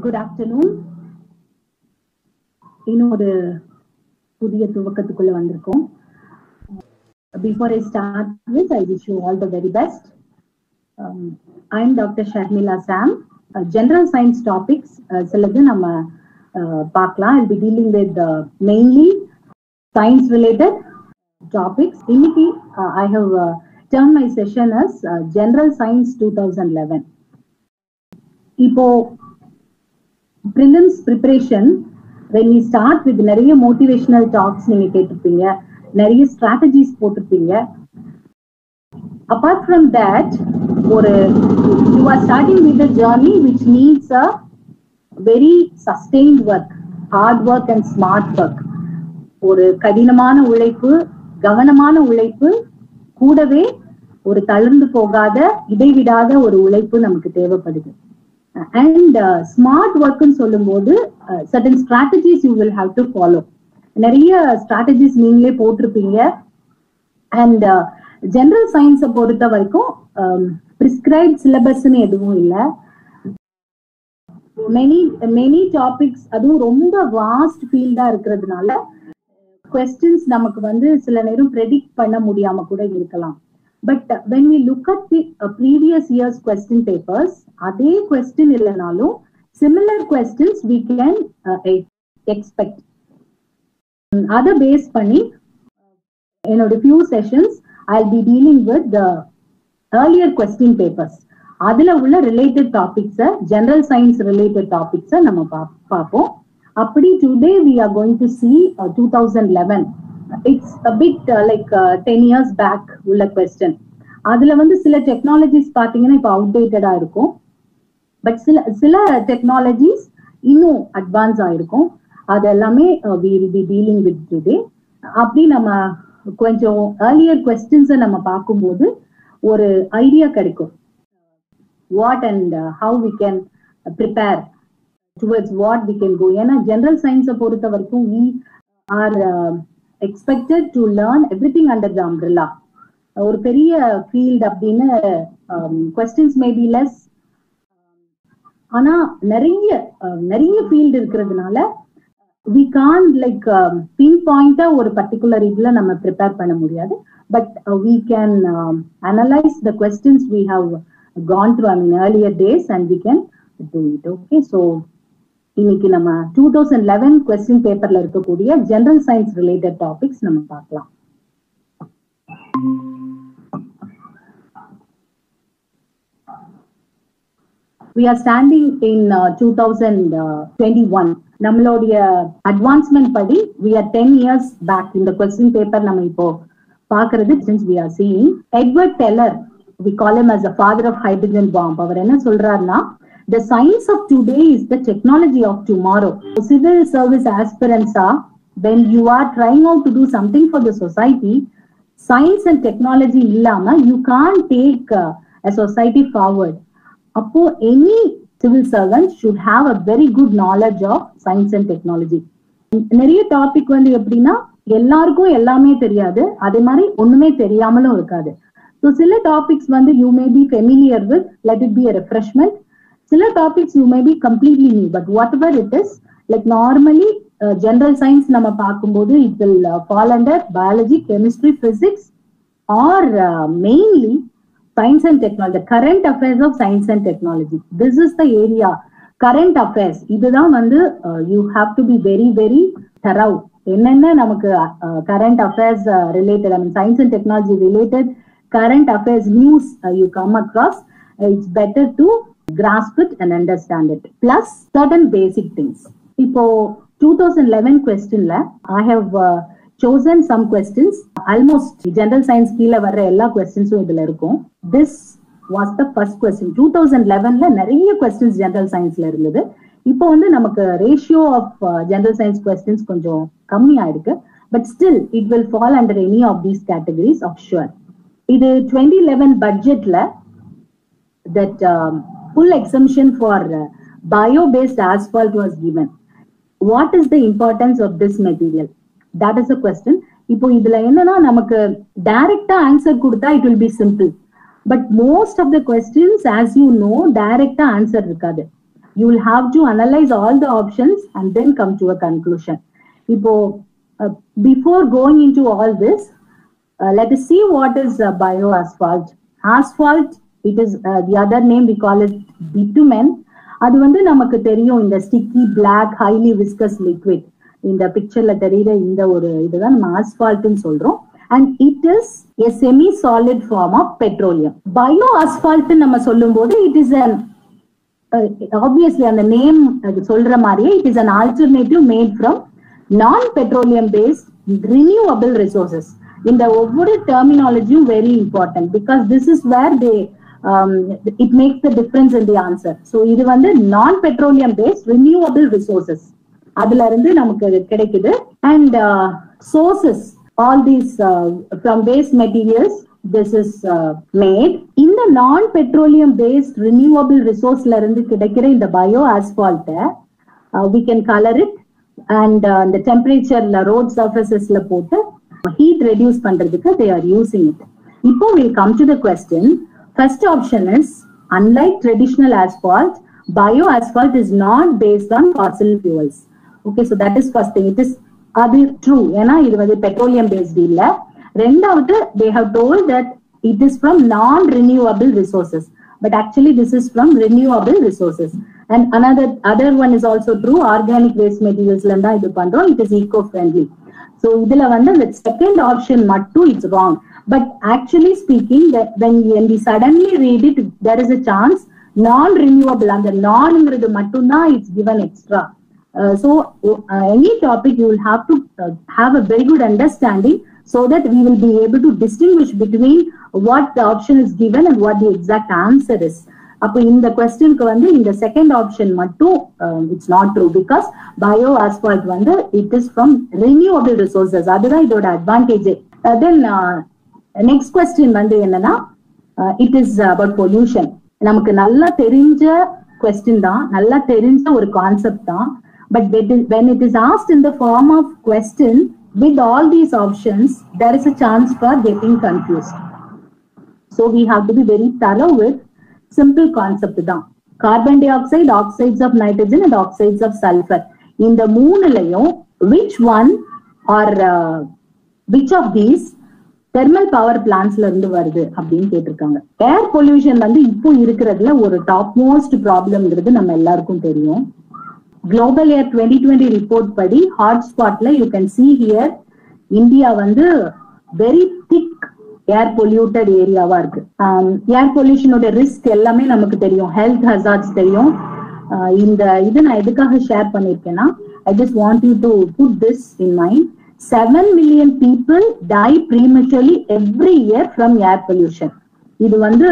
Good afternoon இன்னும் ஒரு புதிய துவக்கத்துக்குள்ள வந்திருக்கோம் before I start with I wish you all the very best I am doctor Sharmila Sam general science topics சிலது நம்ம பார்க்கலாம் I be dealing with mainly science related topics இன்னைக்கு I have turn my session as general science two thousand eleven இப்போ prelims preparation when we start with நிறைய motivational talks நீங்க கேட்டிருப்பீங்க நிறைய strategies போட்டிருப்பீங்க அப்பார்ட் ஃப்ரம் தட் ஒரு you are starting with a journey which needs a very sustained work hard work and smart work ஒரு கடினமான உழைப்பு கவனமான உழைப்பு கூடவே ஒரு தளர்ந்து போகாத இடைவிடாத ஒரு உழைப்பு நமக்கு தேவைப்படுது அண்ட் ஸ்மார்ட் ஒர்க்னு சொல்லும்போது certain strategies you will have to follow நிறைய ஸ்ட்ராட்டஜிஸ் நீங்களே போட்டிருப்பீங்க அண்ட் ஜெனரல் சயின்ஸை பொறுத்த வரைக்கும் பிரிஸ்கிரைப் சிலபஸ்ன்னு எதுவும் இல்லை மெனி மெனி டாபிக்ஸ் அதுவும் ரொம்ப வாஸ்ட் ஃபீல்டா இருக்கிறதுனால கொஸ்டின்ஸ் நமக்கு வந்து சில நேரம் ப்ரெடிக்ட் பண்ண முடியாம கூட இருக்கலாம் but when we look at the previous years question papers அதே கொஸ்டின் இல்லைனாலும் similar questions we can expect அதை பேஸ் பண்ணி என்னோட few sessions I be dealing with earlier question papers அதுல உள்ள related topics general science related topics நம்ம பார்ப்போம் அப்படி today we are going to see two thousand eleven it's bit like ten years back உள்ள question அதுல வந்து சில technologies பாத்தீங்கன்னா இப்போ அவுடேட்டடா இருக்கும் பட் சில சில டெக்னாலஜிஸ் இன்னும் அட்வான்ஸ் ஆயிருக்கும் அது எல்லாமே we will be dealing with today அப்படி நம்ம கொஞ்சம் ஏர்லியர் கொஸ்டின்ஸை நம்ம பார்க்கும்போது ஒரு ஐடியா கிடைக்கும் what and how we can prepare towards what we can go ஏன்னா ஜெனரல் சயின்ஸை பொறுத்த வரைக்கும் we are expected to learn everything under the umbrella ஒரு பெரிய ஃபீல்ட் அப்படின்னு கொஸ்டின்ஸ் மேபி லெஸ் ஆனா நிறைய நிறைய ஃபீல்டு இருக்கிறதுனால வி கான் லைக் பின் பாயிண்டா ஒரு பர்டிகுலர் இதுல நம்ம ப்ரிப்பேர் பண்ண முடியாது but we can analyse the questions we have gone to I mean earlier days and we can do it okay so இன்னைக்கு நம்ம டூ தௌசண்ட் லெவன் கொஸ்டின் பேப்பர்ல இருக்கக்கூடிய ஜெனரல் சயின்ஸ் ரிலேட்டட் டாபிக்ஸ் நம்ம பார்க்கலாம் we are standing in two thousand twenty one நம்மளுடைய advancement படி we are ten years back இந்த question paper நம்ம இப்போ பாக்குறது since we are seeing Edward Teller we call him as a father of hydrogen bomb அவர் என்ன சொல்றாருன்னா The science of today is the technology of tomorrow. Civil service aspirants are, when you are trying out to do something for the society, science and technology illama, you can't take uh, a society forward. Appo any civil servant should have a very good knowledge of science and technology. நிறைய topic வந்து எப்படின்னா எல்லாருக்கும் எல்லாமே தெரியாது அதே மாதிரி ஒண்ணுமே தெரியாமலும் இருக்காது ஸோ சில டாபிக்ஸ் வந்து you may be familiar with let it be a refreshment சில topics you may be completely new but whatever it is like normally general science நம்ம பார்க்கும்போது it will fall under biology chemistry physics or mainly science and technology current affairs of science and technology this is the area current affairs இதுதான் வந்து you have to be very very thorough என்னென்ன நமக்கு current affairs related I mean science and technology related current affairs news you come across it's better to grasp it and understand it plus certain basic things இப்போ 2011 questionல i have uh, chosen some questions almost general science கீழ வர்ற எல்லா கொஸ்டின்ஸும் இதுல இருக்கும் this was the first question 2011ல நிறைய questions general சயின்ஸ்ல இருந்தது இப்போ வந்து நமக்கு ratio of general science questions கொஞ்சம் கம்மி ஆயிருக்கு but still it will fall under any of these categories of sure இது டுவெண்ட்டி லெவன் பட்ஜெட்ல that full exemption for uh, bio-based asphalt was given. What is the importance of this material? That is a question. இப்போ இதுல என்னன்னா நமக்கு டைரக்டா answer கொடுத்தா it will be simple but most of the questions as you know டைரக்டா answer இருக்காது you will have to analyze all the options and then come to a conclusion இப்போ uh, before going into all this uh, let us see what is uh, bioasphalt asphalt it is uh, the other name we call it bitumen அது வந்து நமக்கு தெரியும் இந்த sticky black highly viscous liquid இந்த பிக்சர்ல தெரியுற இந்த ஒரு இதுதான் நம்ம ஆஸ்பால்ட்னு சொல்றோம் and it is a semi solid form of petroleum bio asphalt நம்ம சொல்லும் போது இட் இஸ் அன் ஆப்வியஸ்லி அந்த நேம் சொல்ற மாதிரியே it is an alternative made from non petroleum based renewable resources இந்த ஒவ்வொரு டெர்மினாலஜியும் very important because this is where they it makes the difference in the answer so இது வந்து நான் petroleum based renewable resources அதுல இருந்து நமக்கு கிடைக்குது and sources all these from waste materials this is made இந்த நான் பெட்ரோலியம் பேஸ்ட் ரினியூவபிள் ரிசோர்ஸ்ல இருந்து கிடைக்கிற இந்த பயோ ஆஸ்பால்ட்டை we can colour it and அந்த டெம்பரேச்சர்ல ரோட் சர்ஃபேசஸ்ல போட்டு ஹீட் ரெடியூஸ் பண்றதுக்கு தே ஆர் யூசிங் இட் இப்போ will come to the question first option is unlike traditional asphalt bio asphalt is not based on fossil fuels okay so that is first thing it is அது true ஏன்னா இது வந்து petroleum based இல்ல ரெண்டாவது they have told that it is from non renewable resources but actually this is from renewable resources and another other one is also true organic waste மெட்டீரியல்ஸ்ல இருந்தா இது பண்றோம் it is eco friendly so இதுல வந்து அந்த second option மட்டும் it's wrong but actually speaking when when we suddenly read it there is a chance non renewable அந்த நான்ங்கிறது மட்டும்தான் it's given extra Uh, so uh, any topic you will have to uh, have a very good understanding so that we will be able to distinguish between what the option is given and what the exact answer is அப்போ இந்த கொஸ்டினுக்கு வந்து இந்த second option மட்டும் it's not true because bio asphalt வந்து it is from renewable resources அதுதான் இதோட advantage then next question வந்து என்னன்னா இட் இஸ் அபவுட் பொல்யூஷன் நமக்கு நல்லா தெரிஞ்ச கொஸ்டின் தான் நல்லா தெரிஞ்ச ஒரு கான்செப்ட் தான் but when it is asked in the form of question with all these options there is a chance for getting confused so we have to be very thorough with simple concept தான் carbon dioxide oxides of nitrogen and oxides of sulfur இந்த மூணுலயும் which one or uh, which of these thermal power பிளான்ஸ்ல இருந்து வருது அப்படின்னு கேட்டிருக்காங்க ஏர் pollution வந்து இப்போ இருக்கிறதுல ஒரு டாப் மோஸ்ட் ப்ராப்ளம்ங்கிறது நம்ம எல்லாருக்கும் தெரியும் global air twenty twenty report படி ஹாட்ஸ்பாட்ல you can see here India வந்து வெரி திக் ஏர் பொல்யூட்டட் ஏரியாவா இருக்கு ஏர் பொல்யூஷனோட ரிஸ்க் எல்லாமே நமக்கு தெரியும் ஹெல்த் ஹசார்ட்ஸ் தெரியும் இந்த இது நான் எதுக்காக ஷேர் பண்ணிருக்கேன்னா I just want you to put this in mind seven million people die prematurely every year from air pollution இது வந்து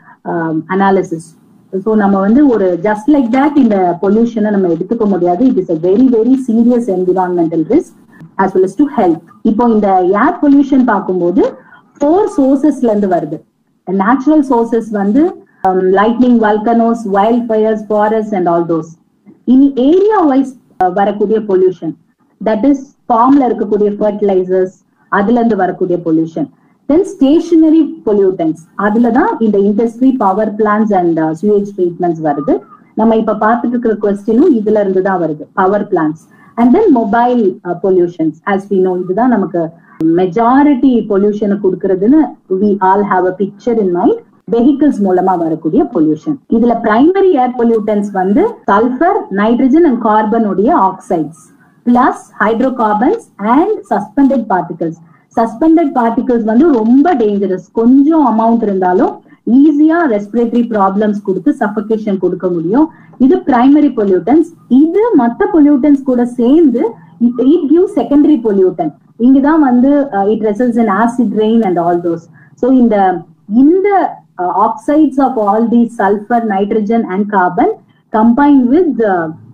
அனாலிசிஸ் ஸோ நம்ம வந்து ஒரு ஜஸ்ட் லைக் தட் இந்த பொல்யூஷனை நம்ம எடுத்துக்க முடியாது it is a very very serious environmental risk as well as to health இப்போ இந்த ஏர் பொல்யூஷன் பார்க்கும்போது ஃபோர் சோர்சஸ்ல இருந்து வருது நேச்சுரல் சோர்சஸ் வந்து lightning volcanoes wild fires forest and all those இனி ஏரியா வைஸ் வரக்கூடிய பொல்யூஷன் தட் இஸ் ஃபார்ம்ல இருக்கக்கூடிய ஃபர்டிலைசர்ஸ் அதுல இருந்து வரக்கூடிய பொல்யூஷன் தென் ஸ்டேஷனரி பொல்யூட்டன்ஸ் அதுல தான் இந்த industry power plants and sewage treatments வருது நம்ம இப்ப பார்த்துட்டு இருக்கிற கொஸ்டினும் இதுல இருந்து தான் வருது power plants and then mobile pollutions as we know இதுதான் நமக்கு மெஜாரிட்டி பொல்யூஷனை கொடுக்கறதுன்னு we all have a picture in mind vehicles மூலமா வரக்கூடிய பொல்யூஷன் இதுல பிரைமரி ஏர் பொல்யூட்டன்ஸ் வந்து சல்ஃபர் நைட்ரஜன் அண்ட் கார்பன் உடைய oxides plus hydrocarbons and suspended particles suspended particles வந்து ரொம்ப டேஞ்சரஸ் கொஞ்சம் அமௌண்ட் இருந்தாலும் ஈஸியா ரெஸ்பிரேட்டரி ப்ராப்ளம்ஸ் கொடுத்து சஃபகேஷன் கொடுக்க முடியும் இது பிரைமரி பொல்யூட்டன்ஸ் இது மத்த பொல்யூட்டன்ஸ் கூட சேர்ந்து இட் கிவ் செகண்டரி பொல்யூட்டன் இங்கதான் வந்து it results in acid rain and all those so இந்த இந்த oxides of all the sulphur nitrogen and carbon combine with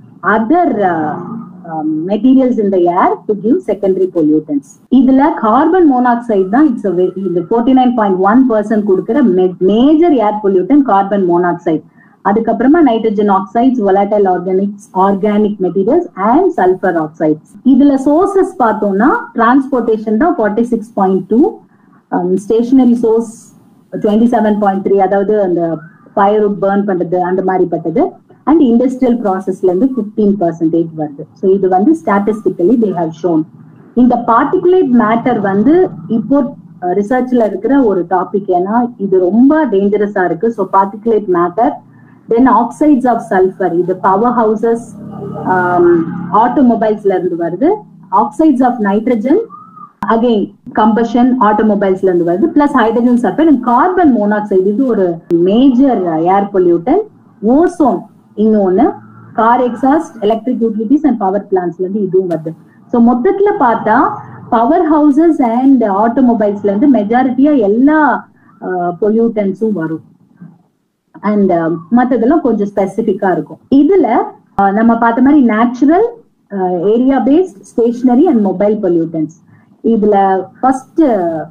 other materials in the air to give secondary pollutants இதுல carbon monoxide தான் it's இது forty nine point one percent கொடுக்குற major air pollutant carbon monoxide அதுக்கப்புறமா nitrogen oxides volatile organics organic materials and sulphur oxides இதுல sources பார்த்தோம்னா transportation தான் forty six point two stationary source twenty seven point three அதாவது அந்த fire burn பண்றது அந்த மாதிரி பட்டது அண்ட் இண்டஸ்ட்ரியல் ப்ராசஸ்ல இருந்து பிப்டீன் பர்சன்டேஜ் வருது ஸோ இது வந்து ஸ்டாட்டிஸ்டிக்கலி தே ஹவ் ஷோன் இந்த பார்ட்டிகுலேட் மேட்டர் வந்து இப்போ ரிசர்ச்ல இருக்கிற ஒரு டாபிக் ஏன்னா இது ரொம்ப டேஞ்சரஸா இருக்கு so particulate matter then oxides of sulphur இது பவர் ஹவுசஸ் ஆட்டோமொபைல்ஸ்ல இருந்து வருது oxides of nitrogen again combustion ஆட்டோமொபைல்ஸ்ல இருந்து வருது plus hydrogen sulphide and carbon monoxide இது ஒரு மேஜர் ஏர் பொல்யூட்டன் ஓசோன் இன்னொன்னு car exhaust electric utilities and power பிளான்ஸ்ல இருந்து இதுவும் வருது ஸோ மொத்தத்துல பார்த்தா பவர் ஹவுசஸ் அண்ட் ஆட்டோமொபைல்ஸ்ல இருந்து மெஜாரிட்டியா எல்லா பொல்யூட்டன்ஸும் வரும் அண்ட் மற்றதெல்லாம் கொஞ்சம் ஸ்பெசிஃபிக்கா இருக்கும் இதுல நம்ம பார்த்த மாதிரி natural area based stationary and mobile pollutants இதுல first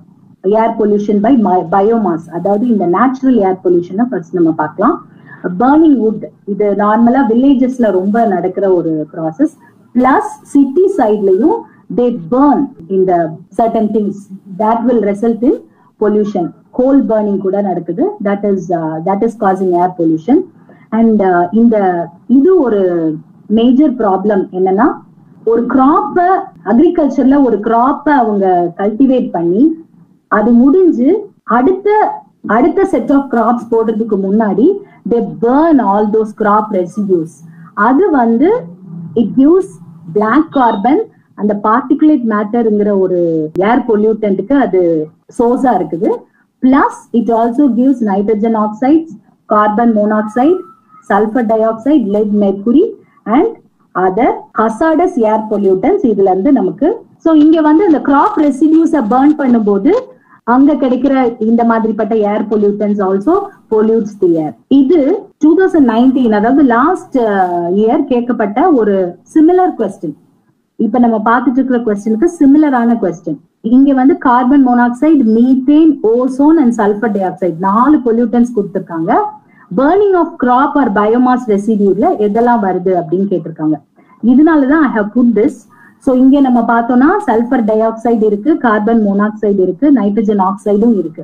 air pollution by biomass அதாவது இந்த நேச்சுரல் ஏர் பொல்யூஷனை ஃபர்ஸ்ட் நம்ம பார்க்கலாம் பர்னிங் வுட் இது நார்மலா வில்லேஜஸ்ல ரொம்ப நடக்கிற ஒரு ப்ராசஸ் பிளஸ் சிட்டி சைட்லயும் தே பேர்ன் இந்த certain things that will result in pollution coal burning கூட நடக்குது that is that is causing air pollution and இந்த இது ஒரு மேஜர் ப்ராப்ளம் என்னன்னா ஒரு கிராப்ப அக்ரிகல்ச்சர்ல ஒரு கிராப்ப அவங்க கல்டிவேட் பண்ணி அது முடிஞ்சு அடுத்த அடுத்த செட் ஆஃப் கிராப்ஸ் போடுறதுக்கு முன்னாடி they burn all those crop residues அது வந்து இட் கிவ்ஸ் பிளாக் கார்பன் அந்த பார்ட்டிகுலேட் மேட்டர்ங்கிற ஒரு ஏர் பொல்யூட்டன்ட்டுக்கு அது சோர்ஸா இருக்குது plus it also gives nitrogen oxides carbon monoxide sulphur dioxide lead mercury and other hazardous air pollutants இதுல இருந்து நமக்கு சோ இங்க வந்து இந்த கிராப் ரெசிடியூஸ பேர்ன் பண்ணும்போது அங்க கிடைக்கிற இந்த மாதிரிப்பட்ட ஏர் பொல்யூட்டன்ஸ் ஆல்சோ பொல்யூட்ஸ் தி ஏர் இது டூ தௌசண்ட் நைன்டீன் அதாவது லாஸ்ட் இயர் கேட்கப்பட்ட ஒரு சிமிலர் கொஸ்டின் இப்ப நம்ம பார்த்துட்டு இருக்கிற கொஸ்டினுக்கு சிமிலரான கொஸ்டின் இங்க வந்து carbon monoxide methane ozone and sulphur dioxide நாலு பொல்யூட்டன்ஸ் கொடுத்துருக்காங்க burning of crop or biomass ரெசிடியூல எதெல்லாம் வருது அப்படின்னு கேட்டிருக்காங்க இதனாலதான் I have put this so இங்க நம்ம பார்த்தோம்னா சல்ஃபர் டை ஆக்சைடு இருக்கு கார்பன் மோனாக்சைடு இருக்கு நைட்ரஜன் ஆக்சைடும் இருக்கு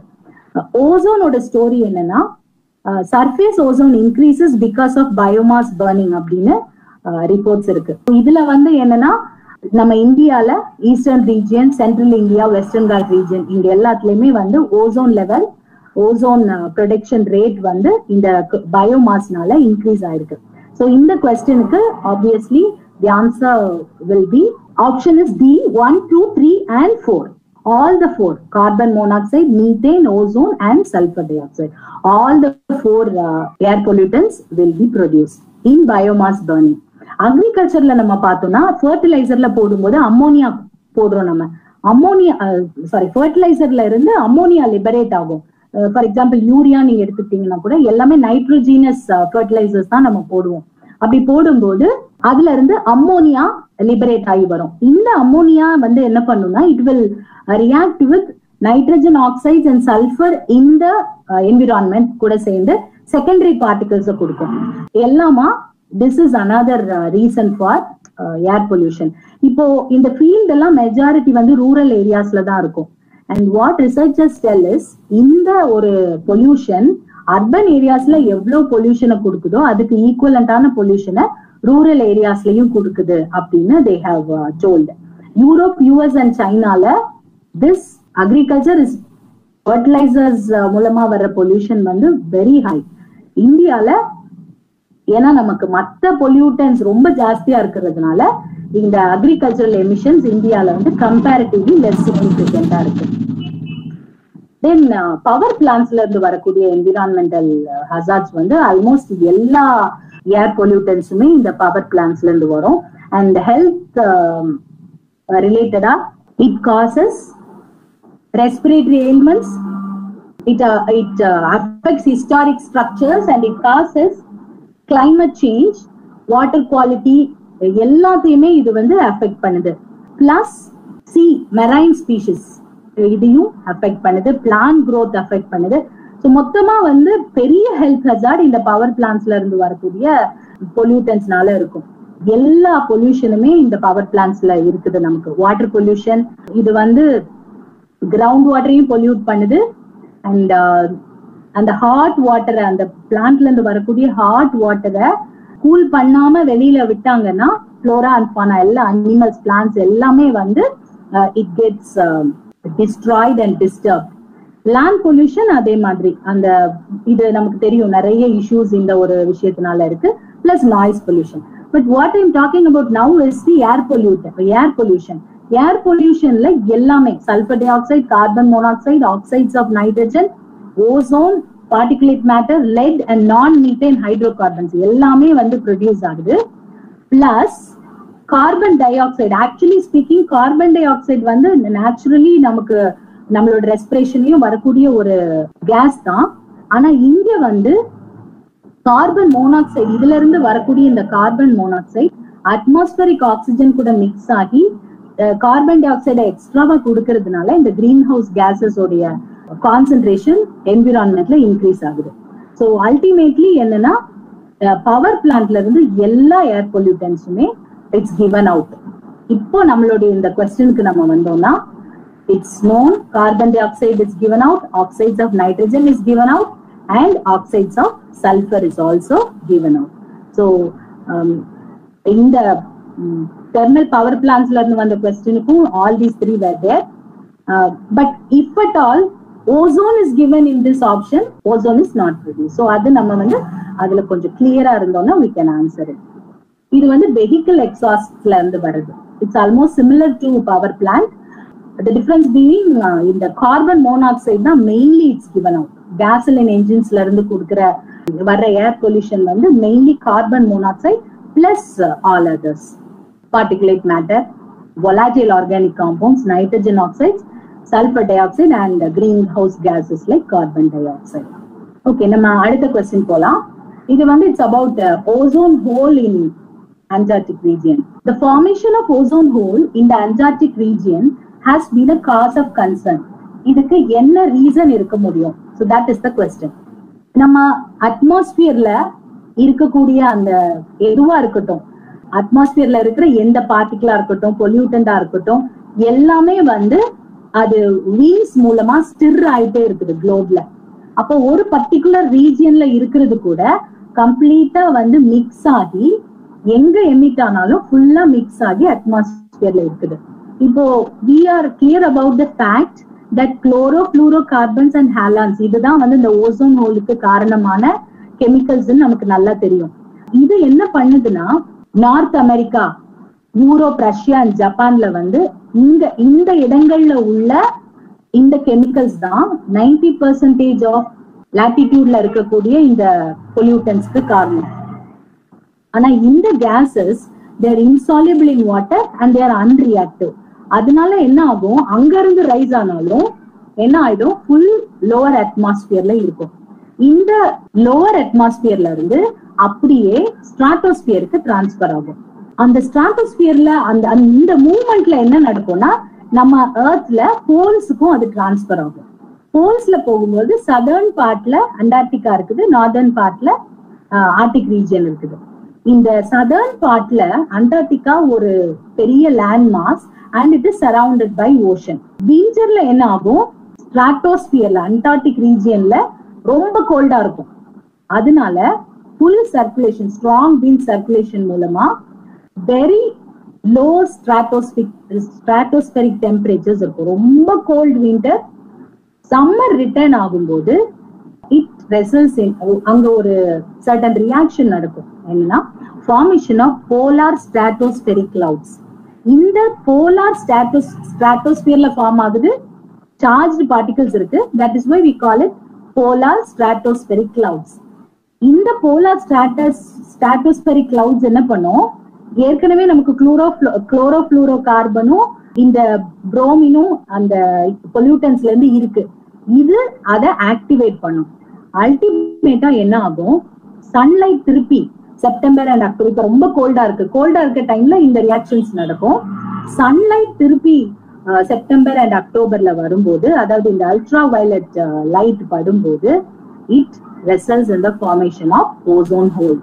ஓசோனோட ஸ்டோரி என்னன்னா surface ozone increases because of biomass burning அப்படின்னு ரிப்போர்ட்ஸ் இருக்கு இதுல வந்து என்னன்னா நம்ம இந்தியால eastern region central India western Ghat region இங்க எல்லாத்துலயுமே வந்து ozone level ozone production rate வந்து இந்த பயோமாஸ்னால இன்க்ரீஸ் ஆயிருக்கு ஸோ இந்த கொஸ்டினுக்கு obviously the answer will be option is D one two three and four all the four carbon monoxide methane ozone and sulfur dioxide all the four uh, air pollutants will be produced in biomass burning அக்ரிகல்ச்சர்ல நம்ம பார்த்தோம்னா ஃபர்டிலைசர்ல போடும்போது ammonia போடுறோம் நம்ம ammonia sorry ஃபர்டிலைசர்ல இருந்து ammonia liberate ஆகும் for example urea நீங்க எடுத்துக்கிட்டீங்கன்னா கூட எல்லாமே நைட்ரோஜீனஸ் ஃபர்டிலைசர்ஸ் தான் நம்ம போடுவோம் அப்படி போடும்போது அதுல இருந்து அம்மோனியா லிபரேட் ஆகி வரும் இந்த அம்மோனியா வந்து என்ன பண்ணும்னா it will react with nitrogen oxides and sulphur இந்த என்விரான்மெண்ட் கூட சேர்ந்து செகண்டரி பார்ட்டிகல்ஸ் கொடுக்கும் எல்லாமா this is another reason for air pollution இப்போ இந்த ஃபீல்ட் எல்லாம் மெஜாரிட்டி வந்து ரூரல் ஏரியாஸ்ல தான் இருக்கும் and what researchers tell is இந்த ஒரு பொல்யூஷன் அர்பன் ஏரியாஸ்ல எவ்வளவு பொல்யூஷனை கொடுக்குதோ அதுக்கு ஈக்குவலண்டான பொல்யூஷனை ரூரல் ஏரியாஸ்லயும் கொடுக்குது அப்படின்னு they have told Europe US and சைனால திஸ் அக்ரிகல்ச்சர் இஸ் ஃபர்டிலைசர்ஸ் மூலமா வர்ற பொல்யூஷன் வந்து வெரி ஹை இந்தியால ஏன்னா நமக்கு மத்த பொல்யூட்டன்ஸ் ரொம்ப ஜாஸ்தியா இருக்கிறதுனால இந்த அக்ரிகல்ச்சரல் எமிஷன்ஸ் இந்தியால வந்து கம்பேரிட்டிவ்லி லெஸ் சிக்னிபிகண்டா இருக்கு தென் பவர் பிளான்ஸ்ல இருந்து வரக்கூடிய என்விரான்மெண்டல் ஹசார்ட்ஸ் வந்து ஆல்மோஸ்ட் எல்லா ஏர் பொல்யூட்டன்ஸுமே இந்த பவர் பிளான்ஸ்ல இருந்து வரும் அண்ட் ஹெல்த் ரிலேட்டடா it causes respiratory ailments it uh, it uh, affects historic structures and it causes climate change water quality எல்லாத்தையுமே இது வந்து அஃபெக்ட் பண்ணுது பிளஸ் சி மெரைன் ஸ்பீஷிஸ் இதையும் அஃபெக்ட் பண்ணுது பிளான் growth அஃபெக்ட் பண்ணுது ஸோ மொத்தமா வந்து பெரிய ஹெல்த் ஹசார்ட் இந்த பவர் பிளான்ஸ்ல இருந்து வரக்கூடிய பொல்யூட்டன்ஸ்னால இருக்கும் எல்லா பொல்யூஷனுமே இந்த பவர் பிளான்ஸ்ல இருக்குது நமக்கு வாட்டர் பொல்யூஷன் இது வந்து கிரவுண்ட் வாட்டரையும் பொல்யூட் பண்ணுது அண்ட் அந்த ஹாட் வாட்டரை அந்த பிளான்ட்ல இருந்து வரக்கூடிய ஹாட் வாட்டரை கூல் பண்ணாம வெளியில விட்டாங்கன்னா ஃப்ளோரா அண்ட் ஃபானா எல்லா அனிமல்ஸ் பிளான்ஸ் எல்லாமே வந்து it gets destroyed and disturb land pollution அதே மாதிரி அந்த இது நமக்கு தெரியும் நிறைய இஷ்யூஸ் இந்த ஒரு விஷயத்தினால இருக்கு plus noise pollution but what I'm talking about now is the air pollutant air pollution air பொல்யூஷன்ல எல்லாமே sulphur dioxide carbon monoxide oxides of nitrogen ozone particulate matter lead and non methane hydrocarbons எல்லாமே வந்து produce ஆகுது plus carbon dioxide actually speaking carbon dioxide வந்து naturally நமக்கு நம்மளோட ரெஸ்பிரேஷன்லயும் வரக்கூடிய ஒரு கேஸ் தான் ஆனா இங்க வந்து கார்பன் மோனாக்சைடு இதுல இருந்து வரக்கூடிய இந்த கார்பன் மோனாக்சைடு அட்மாஸ்பரிக் ஆக்சிஜன் கூட மிக்ஸ் ஆகி கார்பன் டை ஆக்சைடை எக்ஸ்ட்ராவா கொடுக்கறதுனால இந்த கிரீன் ஹவுஸ் கேசஸ் உடைய கான்சென்ட்ரேஷன் என்விரான்மெண்ட்ல இன்க்ரீஸ் ஆகுது ஸோ அல்டிமேட்லி என்னன்னா பவர் பிளான்ட்ல இருந்து எல்லா ஏர் பொல்யூட்டன்ஸுமே இட்ஸ் கிவன் அவுட் இப்போ நம்மளுடைய இந்த கொஸ்டினுக்கு நம்ம வந்தோம்னா it's known carbon dioxide is given out oxides of nitrogen is given out and oxides of sulphur is also given out so இந்த தெர்மல் பவர் பிளான்ஸ்ல இருந்து வந்த கொஸ்டினுக்கும் all these three were there but if at all ozone is given in this option ozone is not produce so அது நம்ம வந்து அதுல கொஞ்சம் கிளியரா இருந்தோம்னா வி கேன் ஆன்சர் இட் இது வந்து வெஹிக்கிள் எக்ஸாஸ்ட்ல இருந்து வருது it's almost similar to power plant the difference being இந்த கார்பன் மோனாக்சைடு தான் mainly it's given out gasoline என்ஜின்ஸ்ல இருந்து கொடுக்குற வர்ற ஏர் பொல்யூஷன் வந்து mainly carbon monoxide plus all others particulate matter volatile organic compounds, nitrogen oxides, sulfur dioxide and uh, greenhouse gases like carbon dioxide. Okay நம்ம அடுத்த question போலாம் இது வந்து it's about ozone hole in Antarctic region the formation of ozone hole in the Antarctic region has been a cause of concern இதுக்கு என்ன reason இருக்க முடியும் so that is the question நம்ம அட்மாஸ்பியர்ல இருக்கக்கூடிய அந்த எதுவா இருக்கட்டும் அட்மாஸ்பியர்ல இருக்கிற எந்த பார்ட்டிகளா இருக்கட்டும் பொல்யூட்டண்டா இருக்கட்டும் எல்லாமே வந்து அது வீல்ஸ் மூலமா ஸ்டிர் ஆயிட்டே இருக்குது குளோப்ல அப்போ ஒரு பர்டிகுலர் ரீஜியன்ல இருக்கிறது கூட கம்ப்ளீட்டா வந்து மிக்ஸ் ஆகி எங்க எமிட் ஆனாலும் ஃபுல்லா மிக்ஸ் ஆகி அட்மாஸ்பியர்ல இருக்குது இப்போ we are clear about the fact that chlorofluorocarbons and halons இதுதான் வந்து இந்த ஓசோன் ஹோலுக்கு காரணமான கெமிக்கல்ஸ் நமக்கு நல்லா தெரியும் இது என்ன பண்ணுதுன்னா north America Europe Russia and ஜப்பான்ல வந்து இங்க இந்த இடங்கள்ல உள்ள இந்த கெமிக்கல்ஸ் தான் நைன்டி பர்சன்டேஜ் ஆஃப் லாட்டிடியூட்ல இருக்கக்கூடிய இந்த பொல்யூட்டன்ஸ்க்கு காரணம் ஆனா இந்த gases they're insoluble in water and they're unreactive அதனால என்ன ஆகும் அங்க இருந்து ரைஸ் ஆனாலும் என்ன ஆயிடும் ஃபுல் லோவர் அட்மாஸ்பியர்ல இருக்கும் இந்த லோவர் அட்மாஸ்பியர்ல இருந்து அப்படியே ஸ்ட்ராட்டோஸ்பியருக்கு டிரான்ஸ்பர் ஆகும் அந்த ஸ்ட்ராட்டோஸ்பியர்ல அந்த இந்த மூவ்மெண்ட்ல என்ன நடக்கும்னா நம்ம ஏர்த்ல போல்ஸுக்கும் அது டிரான்ஸ்பர் ஆகும் போல்ஸ்ல போகும்போது சதர்ன் பார்ட்ல அண்டார்டிகா இருக்குது நார்தர்ன் பார்ட்ல ஆர்டிக் ரீஜியன் இருக்குது இந்த சதர்ன் பார்ட்ல அண்டார்டிகா ஒரு பெரிய land mass and it is surrounded by ocean விண்டர்ல என்ன ஆகும் ஸ்ட்ராட்டோஸ்பியர்ல அண்டார்டிக் ரீஜியன்ல ரொம்ப கோல்டா இருக்கும் அதனால full circulation strong wind circulation மூலமா very low stratospheric stratospheric temperatures இருக்கும் ரொம்ப கோல்ட் விண்டர் சம்மர் ரிட்டர்ன் ஆகும்போது இட் ரெசல்ஸ் இன் அங்க ஒரு சர்டன் ரியாக்ஷன் நடக்கும் என்னன்னா formation of polar stratospheric clouds இந்த போலார் ஸ்ட்ராட்டோஸ் ஸ்ட்ராட்டோஸ்பியர்ல ஃபார்ம் ஆகுது சார்ஜ்டு பார்ட்டிகல்ஸ் இருக்கு that is why we call it polar stratospheric clouds இந்த போலார் ஸ்ட்ராட்டஸ் ஸ்ட்ராட்டோஸ்பெரிக் கிளவுட்ஸ் என்ன பண்ணும் ஏற்கனவே நமக்கு குளோரோ குளோரோ ஃப்ளூரோ கார்பனும் இந்த புரோமினும் அந்த பொல்யூட்டன்ஸ்ல இருந்து இருக்கு இது அதை ஆக்டிவேட் பண்ணும் அல்டிமேட்டா என்ன ஆகும் சன்லைட் திருப்பி செப்டம்பர் அண்ட் அக்டோபர் இப்ப ரொம்ப கோல்டா இருக்கு கோல்டா இருக்க டைம்ல இந்த ரியாக்ஷன்ஸ் நடக்கும் சன்லைட் திருப்பி செப்டம்பர் அண்ட் அக்டோபர்ல வரும்போது அதாவது இந்த அல்ட்ரா வயலட் லைட் படும்போது it results in the formation of ozone hole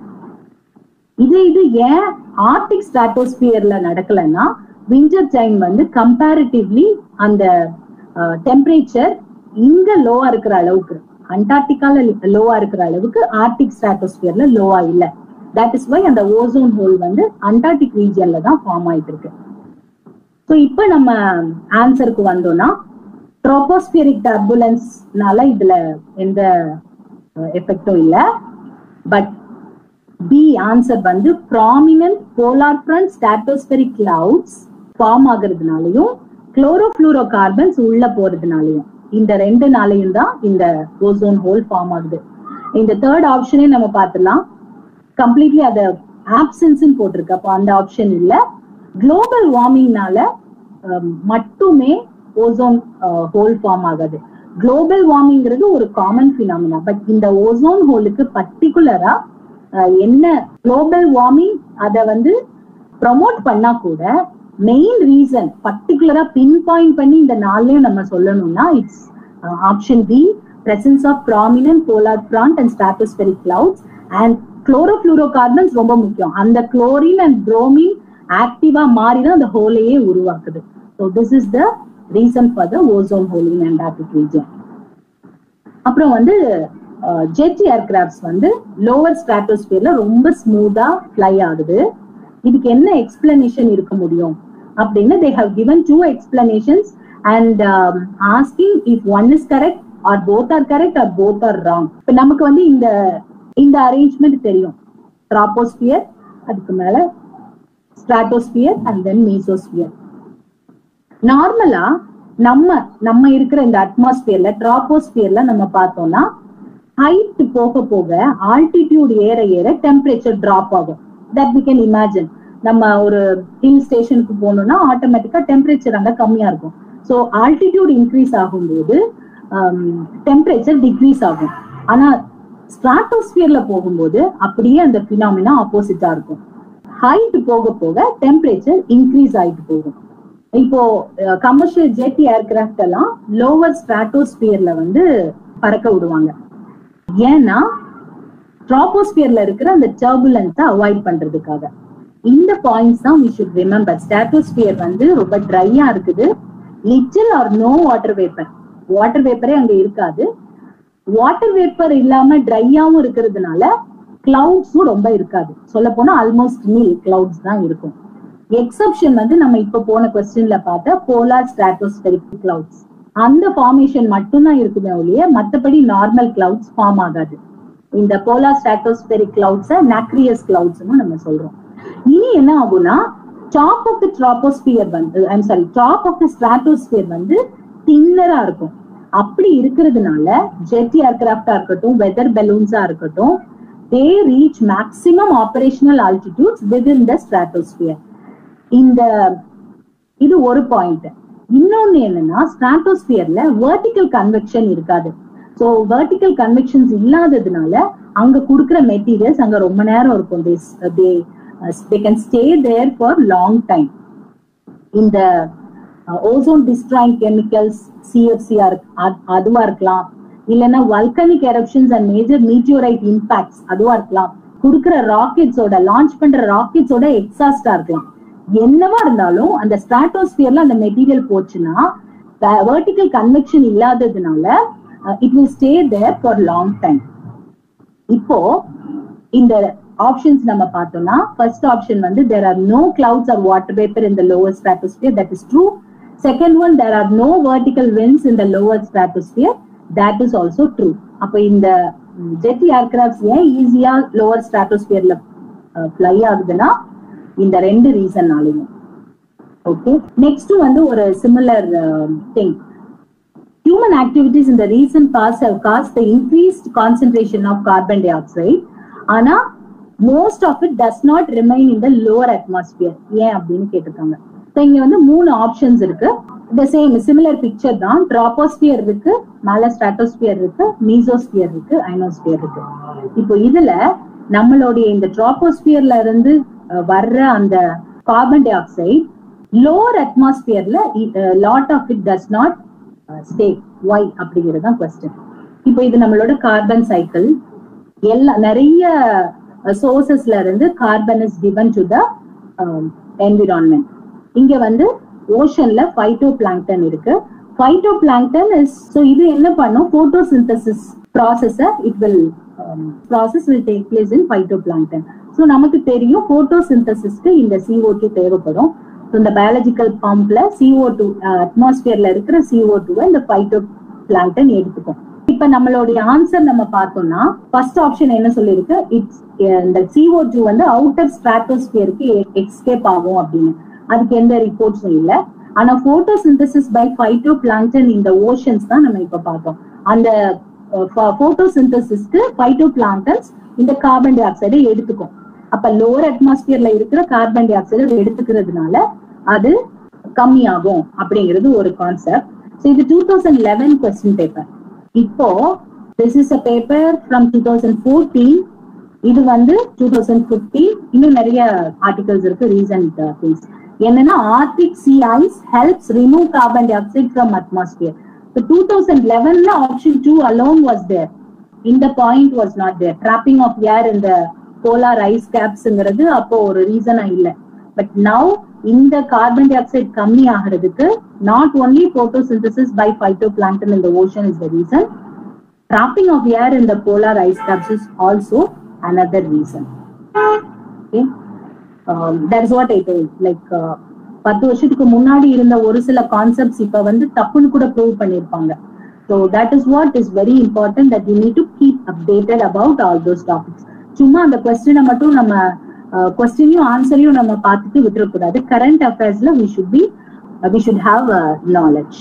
இது இது ஏன் ஆர்டிக் ஸ்ட்ராட்டோஸ்பியர்ல நடக்கலன்னா விண்டர் டைம் வந்து கம்பேரிட்டிவ்லி அந்த டெம்பரேச்சர் இங்க லோவா இருக்கிற அளவுக்கு அண்டார்டிகால லோவா இருக்கிற அளவுக்கு ஆர்டிக் ஸ்ட்ராட்டோஸ்பியர்ல லோவா இல்ல தட் இஸ் வை அந்த ஓசோன் ஹோல் வந்து அண்டார்டிக் ரீஜியன்ல தான் ஃபார்ம் ஆயிட்டு இருக்கு ஸோ இப்போ நம்ம ஆன்சருக்கு வந்தோம்னா ட்ரோபோஸ்பியரிக் டர்புலன்ஸ்னால இதுல எந்த எஃபெக்டும் இல்லை பட் பி ஆன்சர் வந்து prominent polar front stratospheric clouds form ஆகுறதுனாலையும் குளோரோஃப்ளூரோ கார்பன்ஸ் உள்ள போறதுனாலையும் இந்த ரெண்டு நாளையும் தான் இந்த ஓசோன் ஹோல் ஃபார்ம் ஆகுது இந்த தேர்ட் ஆப்ஷனே நம்ம பார்த்துலாம் கம்ப்ளீட்லி அத ஆப்சன்ஸ் போட்டிருக்கு அப்போ அந்த ஆப்ஷன் இல்ல குளோபல் வார்மிங்னால மட்டுமே ஓசோன் ஹோல் ஃபார்ம் ஆகாது குளோபல் வார்மிங்கிறது ஒரு காமன் பினாமினா பட் இந்த ஓசோன் ஹோலுக்கு பர்டிகுலரா என்ன குளோபல் வார்மிங் அதை வந்து ப்ரமோட் பண்ணா கூட மெயின் ரீசன் பர்டிகுலரா பின் பாயிண்ட் பண்ணி இந்த நாள்லயும் நம்ம சொல்லணும்னா it's option B presence of prominent polar front and stratospheric clouds and chlorofluorocarbons ரொம்ப முக்கியம் அந்த குளோரின் அண்ட் புரோமின் ஆக்டிவா மாறி தான் அந்த ஹோலையே உருவாக்குது so this is the reason for the ozone hole in Antarctic region அப்புறம் வந்து ஜெட் ஏர்கிராஃப்ட்ஸ் வந்து லோவர் ஸ்ட்ராட்டோஸ்பியர்ல ரொம்ப ஸ்மூத்தா ஃப்ளை ஆகுது இதுக்கு என்ன எக்ஸ்பிளனேஷன் இருக்க முடியும் அப்படின்னு they have given two explanations and asking if one is correct or both are correct or both are wrong இப்ப நமக்கு வந்து இந்த இந்த அரேஞ்ச்மெண்ட் தெரியும் ட்ராப்போஸ்பியர் அதுக்கு மேல ஸ்ட்ராட்டோஸ்பியர் அண்ட் தென் மீசோஸ்பியர் நார்மலா நம்ம நம்ம இருக்கிற இந்த அட்மாஸ்பியர்ல ட்ராப்போஸ்பியர்ல நம்ம பார்த்தோம்னா ஹைட் போக போக ஆல்டிடியூட் ஏற ஏற டெம்பரேச்சர் டிராப் ஆகும் தட் வி கேன் இமேஜின் நம்ம ஒரு ஹில் ஸ்டேஷனுக்கு போனோம்னா ஆட்டோமேட்டிக்கா டெம்பரேச்சர் அங்க கம்மியா இருக்கும் ஸோ ஆல்டிடியூட் இன்க்ரீஸ் ஆகும்போது டெம்பரேச்சர் டிக்ரீஸ் ஆகும் ஆனா ஸ்ட்ராட்டோஸ்பியர்ல போகும்போது அப்படியே அந்த பினாமினா ஆப்போசிட்டா இருக்கும் ஹைட் போக போக டெம்பரேச்சர் இன்க்ரீஸ் ஆயிட்டு போகும் இப்போ கமர்ஷியல் ஜெட் ஏர்கிராஃப்ட் எல்லாம் லோவர் ஸ்ட்ராட்டோஸ்பியர்ல வந்து பறக்க விடுவாங்க ஏன்னா ட்ராபோஸ்பியர்ல இருக்கிற அந்த டர்புலன்ஸை அவாய்ட் பண்றதுக்காக இந்த பாயிண்ட்ஸ் தான் வி ஷுட் ரிமெம்பர் ஸ்ட்ராட்டோஸ்பியர் வந்து ரொம்ப ட்ரையா இருக்குது little or no water vapour water வேப்பரே அங்க இருக்காது வாட்டர் வேப்பர் இல்லாம ட்ரையாவும் இருக்கிறதுனால கிளவுட்ஸும் ரொம்ப இருக்காது சொல்ல போனா ஆல்மோஸ்ட் நீல் கிளவுட்ஸ் தான் இருக்கும் எக்ஸப்ஷன் வந்து நம்ம இப்ப போன கொஸ்டின்ல பார்த்த போலார் ஸ்ட்ராட்டோஸ்பெரிக் கிளவுட்ஸ் அந்த ஃபார்மேஷன் மட்டும்தான் இருக்குமே ஒழிய மத்தபடி நார்மல் கிளவுட்ஸ் ஃபார்ம் ஆகாது இந்த போலார் ஸ்ட்ராட்டோஸ்பெரிக் கிளவுட்ஸ நாக்ரியஸ் கிளவுட்ஸ்னு நம்ம சொல்றோம் இனி என்ன ஆகும்னா டாப் ஆஃப் த ட்ராப்போஸ்பியர் வந்து I'm sorry top of the stratosphere வந்து தின்னரா இருக்கும் அப்படி இருக்கிறதுனால ஜெட் ஏர்கிராஃப்டா இருக்கட்டும் வெதர் பலூன்ஸா இருக்கட்டும் they reach maximum operational altitudes with the stratosphere இந்த இது ஒரு பாயிண்ட் இன்னொன்னு என்னன்னா ஸ்ட்ராட்டோஸ்பியர்ல வெர்டிக்கல் கன்வெக்ஷன் இருக்காது ஸோ வெர்டிக்கல் கன்வெக்ஷன்ஸ் இல்லாததுனால அங்க கொடுக்குற மெட்டீரியல்ஸ் அங்க ரொம்ப நேரம் இருக்கும் they they can stay there for long time இந்த ஓசோன் டிஸ்ட்ராயிங் கெமிக்கல்ஸ் சிஎஃப்சியா அதுவா இருக்கலாம் இல்லைன்னா volcanic eruptions and major meteorite impacts அதுவா இருக்கலாம் கொடுக்குற ராக்கெட்ஸோட லான்ச் பண்ற ராக்கெட்ஸோட எக்ஸாஸ்டா இருக்கலாம் என்னவா இருந்தாலும் அந்த ஸ்ட்ராட்டோஸ்பியர்ல அந்த மெட்டீரியல் போச்சுன்னா வெர்டிக்கல் கன்வெக்ஷன் இல்லாததுனால it will stay there for long time இப்போ இந்த ஆப்ஷன்ஸ் நம்ம பார்த்தோம்னா ஃபர்ஸ்ட் ஆப்ஷன் வந்து there are no clouds or water vapour in the lower stratosphere that is true second one there are no vertical winds in the lower stratosphere that is also true அப்போ இந்த jet aircrafts ஏன் ஈஸியா lower ஸ்ட்ராட்டோஸ்பியர்ல fly ஆகுதுன்னா இந்த ரெண்டு ரீசன்னாலையும் okay next வந்து ஒரு similar thing human activities in the recent past have caused the increased concentration of carbon dioxide ஆனா most of it does not remain in the lower atmosphere ஏன் அப்படின்னு கேட்டிருக்காங்க ஸோ இங்க வந்து மூணு ஆப்ஷன்ஸ் இருக்கு த சேம் சிமிலர் பிக்சர் தான் ட்ராபோஸ்பியர் இருக்கு மேல ஸ்ட்ராட்டோஸ்பியர் இருக்கு மீசோஸ்பியர் இருக்கு ஐனோஸ்பியர் இருக்கு இப்போ இதுல நம்மளுடைய இந்த ட்ராபோஸ்பியர்ல இருந்து வர்ற அந்த கார்பன் டை ஆக்சைடு லோவர் அட்மாஸ்பியர்ல lot of it does not stay why அப்படிங்கிறது தான் கொஸ்டின் இப்போ இது நம்மளோட கார்பன் சைக்கிள் எல்லா நிறைய சோர்சஸ்ல இருந்து carbon is given to the environment இங்க வந்து ஓஷன்ல ஃபைட்டோ பிளாங்டன் இருக்கு ஃபைட்டோ பிளாங்டன் இஸ் ஸோ இது என்ன பண்ணும் photosynthesis process it will process will take place in phytoplankton so நமக்கு தெரியும் போட்டோசிந்தசிஸ்க்கு இந்த CO2 டூ தேவைப்படும் ஸோ இந்த பயாலஜிக்கல் பம்ப்ல CO2 டூ அட்மாஸ்பியர்ல இருக்கிற CO2 டூவை இந்த ஃபைட்டோ பிளான்டன் எடுத்துக்கும் இப்ப நம்மளுடைய ஆன்சர் நம்ம பார்த்தோம்னா ஃபர்ஸ்ட் ஆப்ஷன் என்ன சொல்லிருக்கு இட்ஸ் இந்த CO2 டூ வந்து அவுட்டர் ஸ்ட்ராட்டோஸ்பியருக்கு எக்ஸ்கேப் ஆகும் அப்படின்னு அதுக்கு எந்த ரிப்போர்ட்ஸும் இல்ல ஆனா போட்டோசிந்தசிஸ் பை ஃபைட்டோ பிளான்டன் இந்த ஓஷன்ஸ் தான் நம்ம இப்ப பார்த்தோம் அந்த போட்டோசிந்தசிஸ்க்கு ஃபைட்டோ பிளான்டன்ஸ் இந்த கார்பன் டை ஆக்சைடை எடுத்துக்கும் அப்ப லோவர் அட்மாஸ்பியர்ல இருக்கிற கார்பன் டை ஆக்சைடை எடுத்துக்கிறதுனால அது கம்மியாகும் அப்படிங்கிறது ஒரு கான்செப்ட் ஸோ இது two thousand eleven question paper இப்போ this is a paper from two thousand fourteen இது வந்து டூ தௌசண்ட் பிப்டீன் இன்னும் நிறைய ஆர்டிகல்ஸ் இருக்கு ரீசன்ட் திங்ஸ் என்னன்னா Arctic sea ice helps remove carbon dioxide from atmosphere இப்போ two thousand லெவன்ல option two alone was there இந்த point was not there trapping of air இந்த போலார் ஐஸ் கேப்ஸ்ங்கிறது அப்போ ஒரு ரீசனா இல்ல பட் நவ் இந்த கார்பன் டை ஆக்சைடு கம்மி ஆகிறதுக்கு not only photosynthesis by phytoplankton இந்த ocean is the reason trapping of air in the polar ice caps is also another reason. Okay, um, that is what I told. Like uh, பத்து வருஷத்துக்கு முன்னாடி இருந்த ஒரு சில concepts இப்ப வந்து தப்புன்னு கூட ப்ரூவ் பண்ணிருப்பாங்க so that is what is very important that you need to keep updated about all those topics சும்மா அந்த கொஸ்டினை மட்டும் நம்ம கொஸ்டினையும் ஆன்சரையும் நம்ம பார்த்துட்டு விட்டுறக்கூடாது கரண்ட் அஃபேர்ஸ்ல we should be we should have knowledge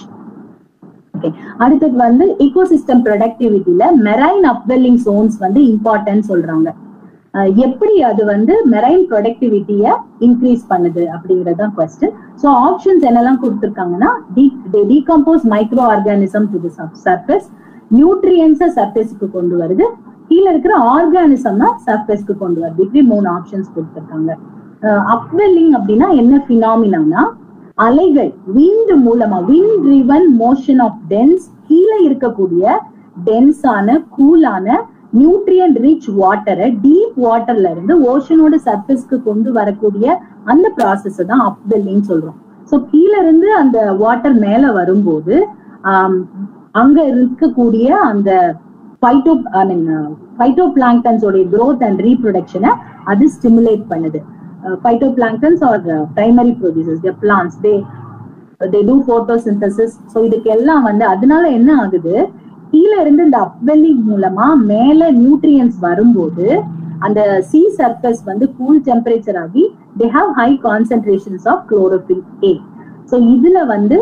okay அடுத்தது வந்து ஈகோசிஸ்டம் ப்ரொடக்டிவிட்டியில மெரைன் அப்வெல்லிங் சோன்ஸ் வந்து இம்பார்ட்டன்ட் சொல்றாங்க அஹ் எப்படி அது வந்து மெரைன் ப்ரொடக்டிவிட்டிய இன்க்ரீஸ் பண்ணுது அப்படிங்கறது தான் கொஸ்டின் ஸோ ஆப்ஷன்ஸ் என்னெல்லாம் கொடுத்துருக்காங்கன்னா decompose microorganism to the surface நியூட்ரியன்ஸை சர்ஃபேஸ்க்கு கொண்டு வருது கீழே இருக்கிற ஆர்கானிசம் சர்ஃபேஸ்க்கு கொண்டு வருது இப்படி மூணு ஆப்ஷன்ஸ் கொடுத்துருக்காங்க அப்வெல்லிங் அப்படின்னா என்ன பினாமினா அலைகள் விண்ட் மூலமா wind driven motion of dense கீழே இருக்கக்கூடிய டென்ஸான கூலான நியூட்ரியன் ரிச் வாட்டரை டீப் வாட்டர்ல இருந்து ஓஷனோட சர்ஃபேஸ்க்கு கொண்டு வரக்கூடிய அந்த ப்ராசஸ் தான் அப்வெல்லிங் சொல்றோம் ஸோ கீழே இருந்து அந்த வாட்டர் மேல வரும்போது ஆம், அங்க இருக்கக்கூடிய அந்த ஃபைட்டோ ஐ மீன் ஃபைட்டோ பிளாங்டன்ஸோடைய growth அண்ட் ரீப்ரொடக்ஷனை அது ஸ்டிமுலேட் பண்ணுது phytoplanktons are primary producers the plants they they do photosynthesis so இதுக்கு எல்லாம் வந்து அதனால என்ன ஆகுது கீழே இருந்து இந்த அப்வெல்லிங் மூலமா மேல நியூட்ரியன்ஸ் வரும்போது அந்த சி சர்ஃபேஸ் வந்து கூல் டெம்பரேச்சர் ஆகி they have high concentrations of chlorophyll A so இதுல வந்து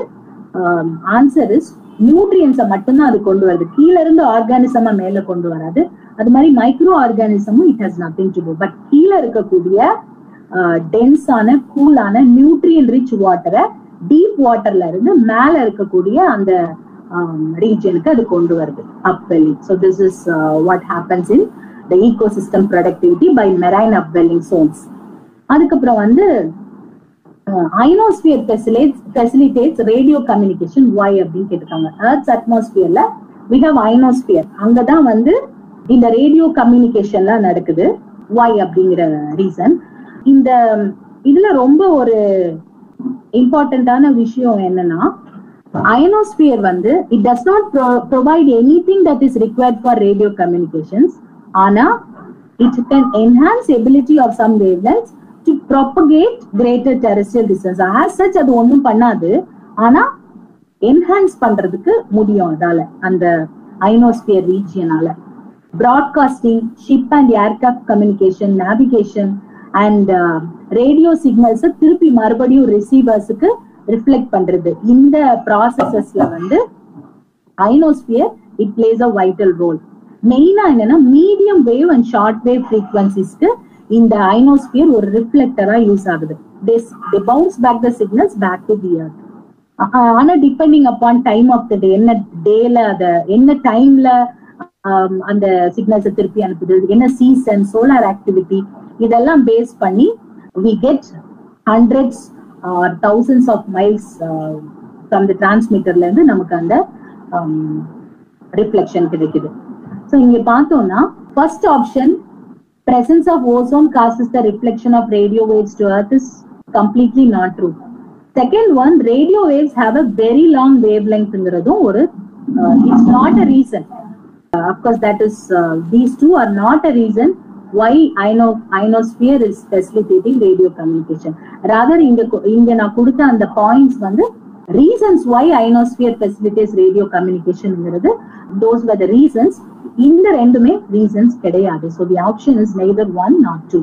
ஆன்சர் இஸ் நியூட்ரியன்ஸை மட்டும்தான் அது கொண்டு வருது கீழ இருந்து ஆர்கானிசமா மேல கொண்டு வராது அது மாதிரி மைக்ரோ ஆர்கானிசமும் it has nothing to do but கீழே இருக்கக்கூடிய டென்ஸான கூலான நியூட்ரியன் ரிச் வாட்டரை டீப் வாட்டர்ல இருந்து மேல இருக்கக்கூடிய அந்த ரீஜனுக்கு அது கொண்டு வருது upwelling so this is what happens in the ecosystem productivity by marine upwelling zones அதுக்கப்புறம் வந்து ionosphere facilitates radio communication why அப்படின்னு கேட்டிருக்காங்க எர்த்ஸ் அட்மாஸ்பியர்ல வி ஹவ் ஐனோஸ்பியர் அங்கதான் வந்து இந்த ரேடியோ கம்யூனிகேஷன்லாம் நடக்குது ஒய் அப்படிங்கிற ரீசன் இந்த இதுல ரொம்ப ஒரு இம்பார்ட்டன்டான விஷயம் என்னன்னா அயனோஸ்பியர் வந்து it does not provide anything that is required for radio communications ஆனா it can enhance ability of some wavelengths to propagate greater terrestrial distance as such அது ஒன்றும் பண்ணாது ஆனா என்ஹான்ஸ் பண்றதுக்கு முடியும் அதால அந்த ஐனோஸ்பியர் ரீஜியனால broadcasting ship and aircraft communication navigation and radio signals திருப்பி மறுபடியும் ரிசீவர்ஸுக்கு ரிஃப்ளெக்ட் பண்றது இந்த ப்ராசஸஸ்ல வந்து ionosphere it plays a vital role மெயினா என்னன்னா medium wave and short wave ஃப்ரீக்வன்சிஸ்க்கு இந்த ஐனோஸ்பியர் ஒரு ரிஃப்ளெக்டரா யூஸ் ஆகுது they bounce back the signals back to the earth ஆனா depending upon time of the day என்ன டேல அத என்ன டைம்ல அந்த சிக்னல்ஸை திருப்பி அனுப்புது என்ன சீசன் சோலார் ஆக்டிவிட்டி இதெல்லாம் பேஸ் பண்ணி we get hundreds or thousands of miles from the டிரான்ஸ்மிட்டர்ல இருந்து நமக்கு அந்த ரிஃப்ளெக்ஷன் கிடைக்குது ஸோ இங்க பார்த்தோம்னா first option presence of ozone causes the reflection of radio waves to earth is completely not true second one radio waves have a very long wavelength ங்கிறதும் ஒரு uh, it's not a reason uh, of course that is uh, these two are not a reason why ino ionosphere is facilitating radio communication rather இங்க கு- இங்க நான் கொடுத்த அந்த points வந்து reasons why ionosphere facilitates radio communicationங்கிறது those were the reasons இந்த ரெண்டுமே reasons கிடையாது so the option is neither one nor two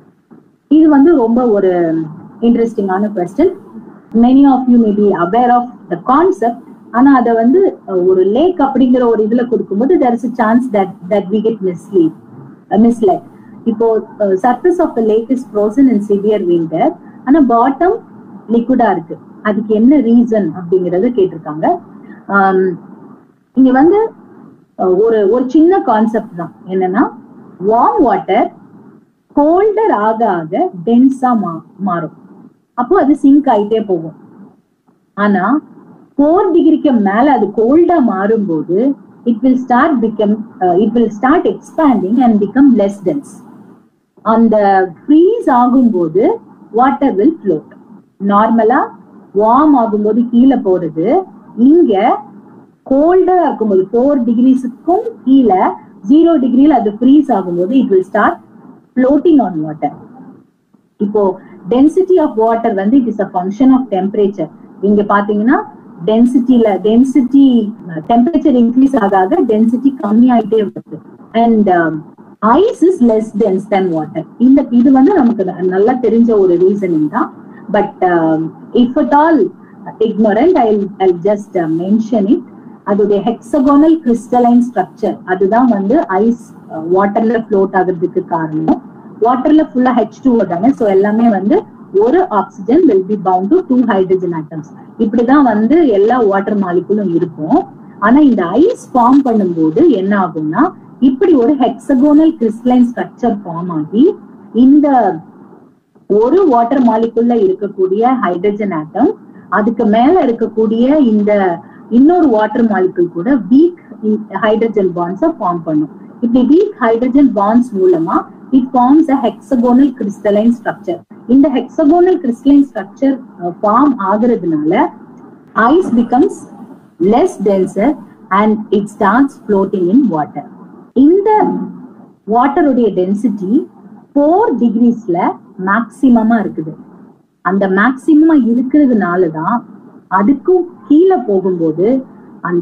இது வந்து ரொம்ப ஒரு இன்ட்ரெஸ்டிங்கான question many of you may be aware of the concept ஆனா அதை வந்து அஹ், ஒரு லேக் அப்படிங்கிற ஒரு இதுல கொடுக்கும்போது there is a chance that that we get mislead mislead இப்போ surface of the lake is frozen in severe winter ஆனா பாட்டம் லிக்விடா இருக்கு அதுக்கு என்ன ரீசன் அப்படிங்கறத கேட்டிருக்காங்க ஆம், இங்க வந்து அஹ், ஒரு ஒரு சின்ன கான்செப்ட் தான் என்னன்னா வார்ம் வாட்டர் கோல்டர் ஆக ஆக டென்ஸா மா மாறும் அப்போ அது சிங்க் ஆயிட்டே போகும் ஆனா ஃபோர் டிகிரிக்கு மேல அது கோல்டா மாறும்போது it will start become it will start expanding and become less dense அந்த ஃப்ரீஸ் ஆகும்போது வாட்டர் வில் ஃப்ளோட் நார்மலா வார்ம் ஆகும்போது கீழே போறது இங்க கோல்டா இருக்கும்போது ஃபோர் டிகிரிஸுக்கும் கீழே ஜீரோ டிகிரில அது ஃப்ரீஸ் ஆகும்போது it will start floating on water இப்போ டென்சிட்டி ஆஃப் வாட்டர் வந்து it is a function of temperature இங்க பாத்தீங்கன்னா டென்சிட்டில டென்சிட்டி டெம்பரேச்சர் இன்க்ரீஸ் ஆக ஆக டென்சிட்டி கம்மி ஆயிட்டே வருது and ice is less dense then water இந்த இது வந்து நமக்கு ந- நல்லா தெரிஞ்ச ஒரு ரீசனிங் தான் but if at all ignorant I I just mention it அதோடைய ஹெக்ஸகோனல் கிறிஸ்டலைன் ஸ்ட்ரக்சர் அதுதான் வந்து ஐஸ் வாட்டர்ல ஃப்ளோட் ஆகுறதுக்கு காரணம் வாட்டர்ல ஃபுல்லா ஹெச் டூ தானே ஸோ எல்லாமே வந்து ஒரு oxygen will be bound to two hydrogen atoms இப்படிதான் வந்து எல்லா வாட்டர் மாலிகுலும் இருக்கும் ஆனா இந்த ஐஸ் ஃபார்ம் பண்ணும்போது என்ன ஆகும்னா இப்படி ஒரு ஹெக்ஸகோனல் கிறிஸ்டலைன் ஸ்ட்ரக்சர் ஃபார்ம் ஆகி இந்த ஒரு வாட்டர் மாலிகுல்ல இருக்கக்கூடிய ஹைட்ரஜன் ஆட்டம் அதுக்கு மேல இருக்கக்கூடிய இந்த இன்னொரு வாட்டர் மாலிகுல் கூட வீக் ஹைட்ரஜன் பாண்ட்ஸ ஃபார்ம் பண்ணும் இப்படி வீக் ஹைட்ரஜன் பாண்ட்ஸ் மூலமா it forms a hexagonal crystalline structure இந்த ஹெக்ஸகோனல் கிறிஸ்டலைன் ஸ்ட்ரக்சர் ஃபார்ம் ஆகுறதுனால ice becomes less denser and it starts floating in water இந்த வாட்டருடைய டென்சிட்டி ஃபோர் டிகிரிஸ்ல மேக்சிமமா இருக்குது அந்த மேக்சிமமா இருக்கிறதுனால தான் அதுக்கும் கீழே போகும்போது அந்த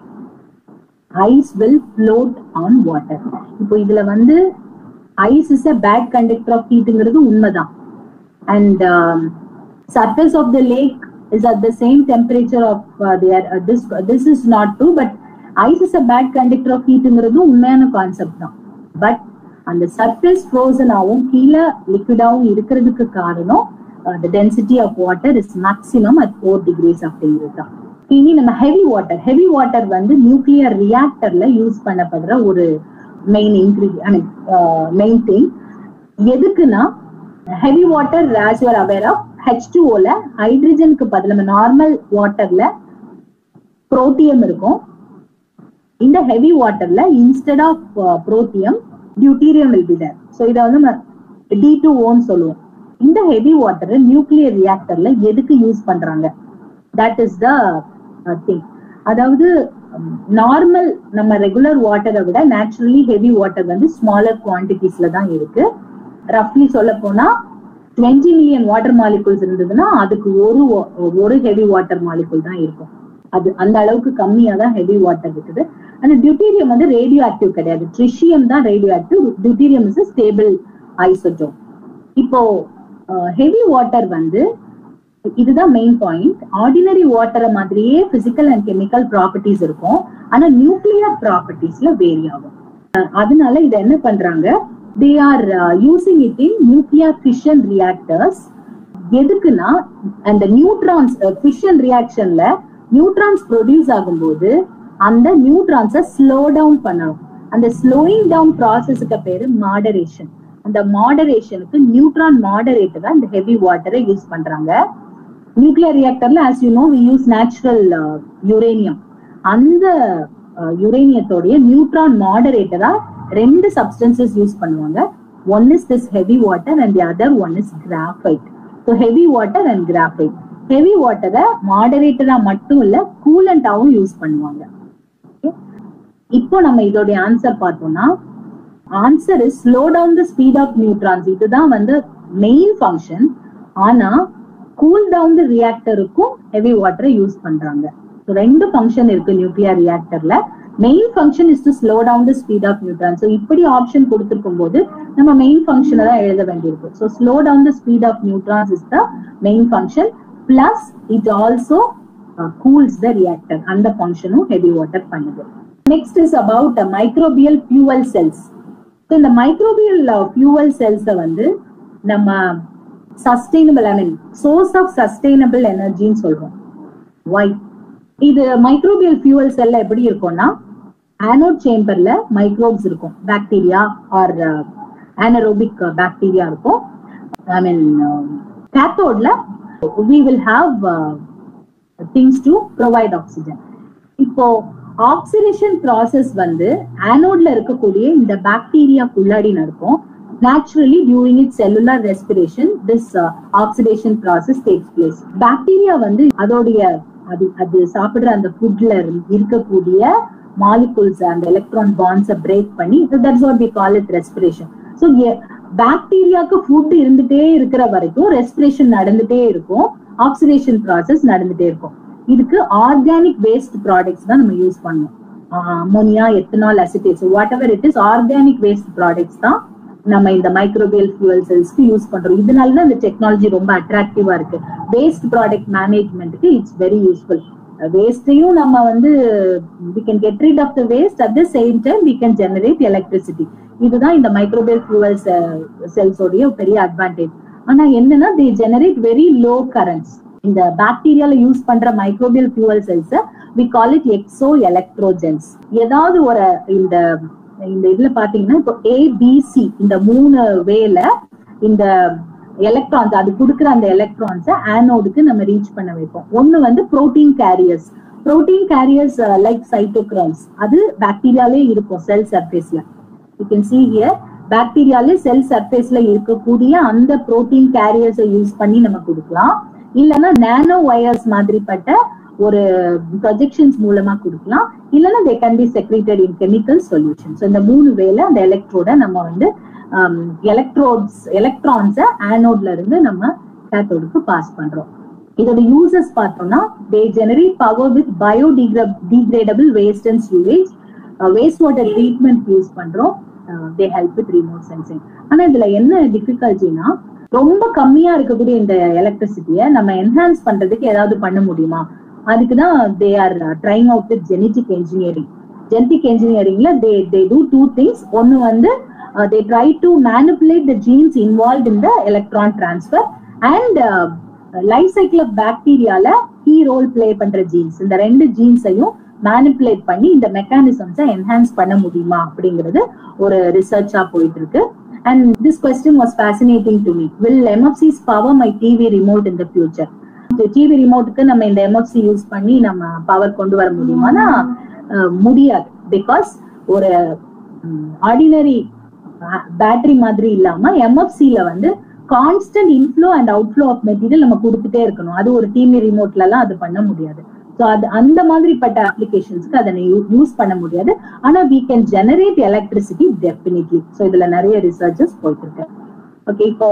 ice will float on water இப்போ இதுல வந்து ice is a bad conductor of ஹீட்டுங்கிறது உண்மைதான் and surface of the lake is at the same temperature of uh, their uh, this this is not true but ice is a bad conductor of heatங்கிறது உண்மையான concept தான் but அந்த surface frozen ஆகும் கீழே லிக்விடாவும் இருக்கிறதுக்கு காரணம் the density of water is maximum at 4 degrees அப்படிங்கிறது தான் இனி நம்ம ஹெவி வாட்டர் ஹெவி வாட்டர் வந்து நியூக்ளியர் ரியாக்டர்ல யூஸ் பண்ணப்படுற ஒரு மெயின் இன்கிரீடியன் மெயின் திங் எதுக்குன்னா heavy water as you are aware of H டூஓல ஹைட்ரஜனுக்கு பதில் நம்ம நார்மல் வாட்டர்ல புரோட்டியம் இருக்கும் இந்த ஹெவி வாட்டர்ல instead of protium deuterium will be there so இதை வந்து டி டூ ஓன்னு சொல்லுவோம் இந்த ஹெவி வாட்டர் நியூக்ளியர் ரியாக்டர்ல எதுக்கு யூஸ் பண்றாங்க தட் இஸ் த திங் அதாவது நார்மல் நம்ம ரெகுலர் வாட்டரை விட நேச்சுரலி ஹெவி வாட்டர் வந்து ஸ்மாலர் குவான்டிட்டிஸ்ல தான் இருக்கு ரஃப்லி சொல்ல போனா டுவெண்ட்டி மில்லியன் வாட்டர் மாலிகுல்ஸ் இருந்ததுன்னா அதுக்கு ஒரு wa- ஒரு ஹெவி வாட்டர் மாலிகுல் தான் இருக்கும் அது அந்த அளவுக்கு கம்மியா தான் ஹெவி வாட்டர் இருக்குது அந்த டியூட்டீரியம் வந்து ரேடியோ ஆக்டிவ் கிடையாது ட்ரிஷியம் தான் radio active deuterium is stable isotope இப்போ ஹெவி வாட்டர் வந்து இதுதான் மெயின் பாயிண்ட் ஆர்டினரி வாட்டரை மாதிரியே பிசிக்கல் அண்ட் கெமிக்கல் ப்ராப்பர்ட்டிஸ் இருக்கும் ஆனா நியூக்ளியர் ப்ராப்பர்ட்டிஸ்ல வேரி ஆகும் அஹ் அதனால இதை என்ன பண்றாங்க they are using it in nuclear fission reactors எதுக்குன்னா அந்த நியூட்ரான்ஸ் ஃபிஷன் ரியாக்ஷன்ல நியூட்ரான்ஸ் ப்ரொடியூஸ் ஆகும்போது அந்த நியூட்ரான்ஸை ஸ்லோ டவுன் பண்ணணும் அந்த ஸ்லோயிங் டவுன் ப்ராசஸுக்கு பேரு மாடரேஷன் அந்த மாடரேஷனுக்கு நியூட்ரான் மாடரேட்டர் தான் இந்த ஹெவி வாட்டரை யூஸ் பண்றாங்க நியூக்ளியர் ரியாக்டர்ல as you know we use natural uranium அந்த யுரேனியத்தோடைய நியூட்ரான் மாடரேட்டரா ரெண்டு சப்ஸ்டன்சஸ் யூஸ் பண்ணுவாங்க one is this heavy water and the other one is graphite so heavy water and graphite heavy வாட்டரை மாடரேட்டரா மட்டும் இல்ல கூலண்டாவும் யூஸ் பண்ணுவாங்க Okay? இப்போ நம்ம இதோடைய ஆன்சர் பார்த்தோம்னா answer is slow down the speed of neutrons இதுதான் வந்து மெயின் ஃபங்க்ஷன் ஆனா கூல் டவுன் த ரியாக்டருக்கும் ஹெவி வாட்டரை யூஸ் பண்றாங்க So, ரெண்டு ஃபங்க்ஷன் இருக்கு நியூக்ளியர் ரியாக்டர்ல main function is to slow down the speed of neutron so இப்படி ஆப்ஷன் கொடுத்திருக்கும் போது நம்ம மெயின் ஃபங்க்ஷனை தான் எழுத வேண்டியிருக்கும் so slow down the speed of neutrons is the main function plus it also cools the reactor அந்த ஃபங்க்ஷனும் ஹெவி வாட்டர் பண்ணுது next is about microbial fuel cells so இந்த மைக்ரோபியல் ஃபியூவல் செல்ஸை வந்து நம்ம sustainable I mean source of sustainable எனர்ஜின்னு சொல்றோம் why இது microbial fuel செல்ல எப்படி இருக்கும்னா ஆனோட் சேம்பர்ல மைக்ரோப்ஸ் இருக்கும் பாக்டீரியா ஆர் ஆனரோபிக் பாக்டீரியா இருக்கும் ஐ மீன் கேத்தோட்ல we will have things to provide oxygen இப்போ ஆக்சிடேஷன் ப்ராசஸ் வந்து ஆனோட்ல இருக்கக்கூடிய இந்த பாக்டீரியாக்குள்ளாடி நடக்கும் naturally during its cellular respiration this uh, oxidation process takes place bacteria வந்து அதோடைய அது அது சாப்பிடுற அந்த ஃபுட்ல இருக்கக்கூடிய மாலிகுல்ஸ் அந்த எலக்ட்ரான் பாண்ட்ஸை பிரேக் பண்ணி that's what we call it respiration so பாக்டீரியாவுக்கு ஃபுட் இருந்துட்டே இருக்கிற வரைக்கும் ரெஸ்பிரேஷன் நடந்துட்டே இருக்கும் ஆக்சிடேஷன் ப்ராசஸ் நடந்துட்டே இருக்கும் இதுக்கு ஆர்கானிக் வேஸ்ட் ப்ராடக்ட்ஸ் தான் நம்ம யூஸ் பண்ணோம் ammonia ethanol acetates whatever it is organic waste products தான் நம்ம இந்த மைக்ரோபியல் ஃபியூவல் செல்ஸ்க்கு யூஸ் பண்றோம் இதனால தான் இந்த டெக்னாலஜி ரொம்ப அட்ராக்டிவா இருக்கு வேஸ்ட் ப்ராடக்ட் மேனேஜ்மெண்ட்டுக்கு இட்ஸ் வெரி யூஸ்ஃபுல் வேஸ்டையும் நம்ம வந்து we can get rid of the waste at the same time we can generate electricity இதுதான் இந்த மைக்ரோபியல் ஃபியூவல் செல்ஸோடைய பெரிய அட்வான்டேஜ் ஆனா என்னன்னா they generate very low currents இந்த பாக்டீரியால யூஸ் பண்ற microbial fuel cells we call it exoelectrogens ஏதாவது ஒரு இந்த இந்த இதுல பாத்தீங்கன்னா இப்போ ஏபிசி இந்த மூணு வேல இந்த எலக்ட்ரான்ஸ் அது கொடுக்குற அந்த எலக்ட்ரான்ஸை ஆனோடுக்கு நம்ம ரீச் பண்ண வைப்போம் ஒன்னு வந்து protein carriers protein carriers like cytochromes அது பாக்டீரியாலே இருக்கும் செல் சர்ஃபேஸ்ல யூ கேன் சி ஹியர் பாக்டீரியாலே செல் சர்ஃபேஸ்ல இருக்கக்கூடிய அந்த புரோட்டீன் கேரியர்ஸை யூஸ் பண்ணி நம்ம கொடுக்கலாம் இல்லைன்னா நானோ வயர்ஸ் மாதிரிப்பட்ட ஒரு ப்ரொஜெக்ஷன்ஸ் மூலமா கொடுக்கலாம் இல்லைன்னா they can be secreted in chemical solutions இந்த மூணு வேலை அந்த எலக்ட்ரோட நம்ம வந்து எலக்ட்ரோட்ஸ் எலக்ட்ரான்ஸை ஆனோட்ல இருந்து நம்ம கேத்தோடுக்கு பாஸ் பண்றோம் இதோட யூசஸ் பார்த்தோம்னா they generate power with biodegra degradable waste and storage waste water treatment use பண்றோம் they help with remote sensing ஆனா இதுல என்ன டிஃபிகல்ட்டினா ரொம்ப கம்மியா இருக்கக்கூடிய இந்த எலக்ட்ரிசிட்டியை நம்ம என்ஹான்ஸ் பண்றதுக்கு ஏதாவது பண்ண முடியுமா அதுக்கு தான் they are trying out with genetic engineering genetic இன்ஜினியரிங்ல they they do two things ஒன்னு வந்து they try to manipulate the genes involved in the electron transfer and life cycle of பாக்டீரியால கீ ரோல் பிளே பண்ற genes இந்த ரெண்டு ஜீன்ஸையும் manipulate பண்ணி இந்த மெக்கானிசம்ஸை enhance பண்ண முடியுமா அப்படிங்கிறது ஒரு ரிசர்ச்சா போயிட்டு இருக்கு and this question was fascinating to me will MFCs power my TV remote in the future TV ரிமோட்டுக்கு நம்ம இந்த எம்எஃப்சி யூஸ் பண்ணி நம்ம பவர் கொண்டு வர முடியுமானா முடியாது பிகாஸ் ஒரு ஆர்டினரி பேட்டரி மாதிரி இல்லாம எம்எஃப்சில வந்து constant inflow and outflow of material நம்ம கொடுத்துட்டே இருக்கணும் அது ஒரு டிவி ரிமோட்ல எல்லாம் அது பண்ண முடியாது ஸோ அது அந்த மாதிரிப்பட்ட அப்ளிகேஷன்ஸ்க்கு அதை யூஸ் பண்ண முடியாது ஆனா we can generate electricity definitely so இதுல நிறைய ரிசர்ச்சஸ் போயிட்டு இருக்கு ஓகே இப்போ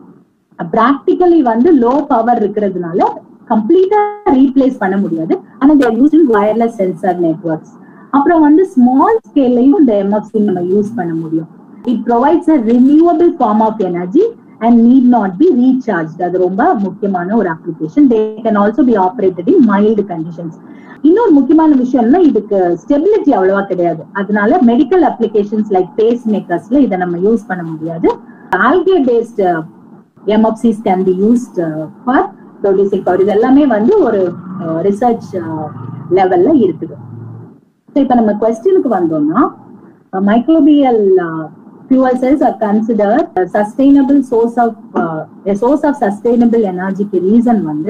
பிராக்டிக்கலி வந்து லோ பவர் இருக்கிறதுனால கம்ப்ளீட்டா ரீப்ளேஸ் பண்ண முடியாது ஆனா they're using wireless sensor networks அப்புறம் வந்து ஸ்மால் ஸ்கேல்லையும் இந்த எம்எஃப்சி நம்ம யூஸ் பண்ண முடியும் it provides a renewable form of energy and need not be recharge அது ரொம்ப முக்கியமான ஒரு application they can also be operated in mild conditions இன்னொரு முக்கியமான விஷயம்னா இதுக்கு ஸ்டெபிலிட்டி அவ்வளவா கிடையாது அதனால மெடிக்கல் அப்ளிகேஷன்ஸ் லைக் பேஸ் மேக்கர்ஸ்ல இதை நம்ம யூஸ் பண்ண முடியாது algae based MFCs can be used for producing power இது எல்லாமே வந்து ஒரு ரிசர்ச் லெவல்ல இருக்குது ஸோ இப்போ நம்ம கொஸ்டினுக்கு வந்தோம்னா microbial fuel cells are considered a sustainable source of uh, a source of sustainable energy க்கு reason வந்து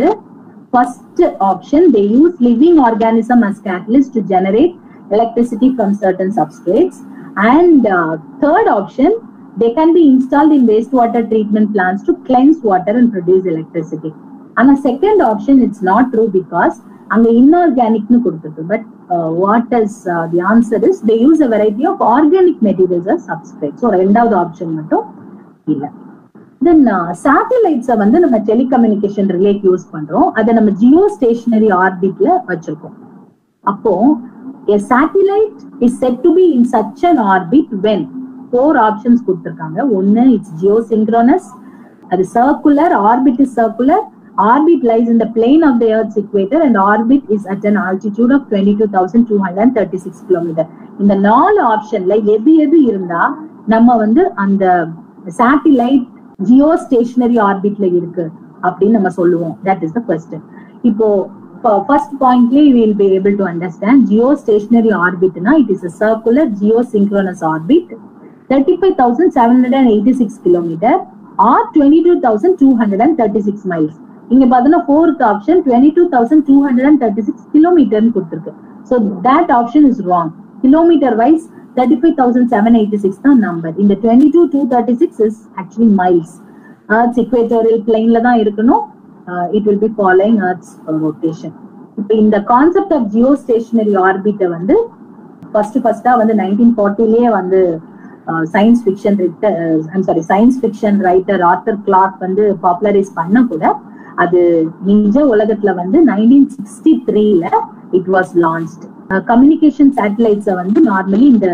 first option they use living organism as catalyst to generate electricity from certain substrates and uh, third option they can be installed in wastewater treatment plants to cleanse water and produce electricity ஆனா second option it's not true because அங்க இன்ஆர்கானிக்னு கொடுத்துருக்கு but uh, what is uh, the answer is they use a variety of organic materials as substrate so ரெண்டாவது ஆப்ஷன் மட்டும் இல்ல தென் சேட்டலைட்ஸை வந்து நம்ம டெலிகம்யூனிகேஷன் ரிலேக்கு யூஸ் பண்றோம் அதை நம்ம ஜியோ ஸ்டேஷனரி ஆர்பிட்ல வச்சிருக்கோம் அப்போ a satellite is said to be in such an orbit when four options கொடுத்திருக்காங்க ஒன்னு இட்ஸ் ஜியோசிங்க்ரோனஸ் அது circular orbit is circular orbit lies in the plane of the earth's equator and orbit is at an altitude of twenty two thousand two hundred thirty six kilometer இந்த நாலு ஆப்ஷன்ல எது எது இருந்தா நம்ம வந்து அந்த சேட்டிலைட் ஜியோ ஸ்டேஷனரி ஆர்பிட்ல இருக்கு அப்படின்னு நம்ம சொல்லுவோம் தட் இஸ் த கொஸ்டின் இப்போ ஃபர்ஸ்ட் பாயிண்ட்லயே will be able to understand geostationary ஆர்பிட்னா it is a circular geosynchronous orbit thirty five thousand seven hundred and eighty six kilometer or twenty two thousand two hundred and thirty six miles இங்க பாத்தீங்கன்னா fourth option twenty two thousand two hundred and thirty six கிலோமீட்டர்னு கொடுத்துருக்கு so that option is wrong kilometer wise thirty five thousand seven eighty six தான் number இந்த twenty two two thirty six is actually miles earth's equatorial பிளைன்ல தான் இருக்கணும் it will be following earth's rotation இப்போ இந்த concept of geostationary ஆர்பிட்டை வந்து first ஃபர்ஸ்டா வந்து நைன்டீன் ஃபார்ட்டிலேயே வந்து science fiction I'm sorry science fiction writer Arthur Clarke வந்து பாப்புலரைஸ் பண்ண கூட அது நிஜ உலகத்துல வந்து நைன்டீன் சிக்ஸ்டி த்ரீல இட் வாஸ் லான்ச்ட் கம்யூனிகேஷன் சேட்டலைட்ஸை வந்து நார்மலி இந்த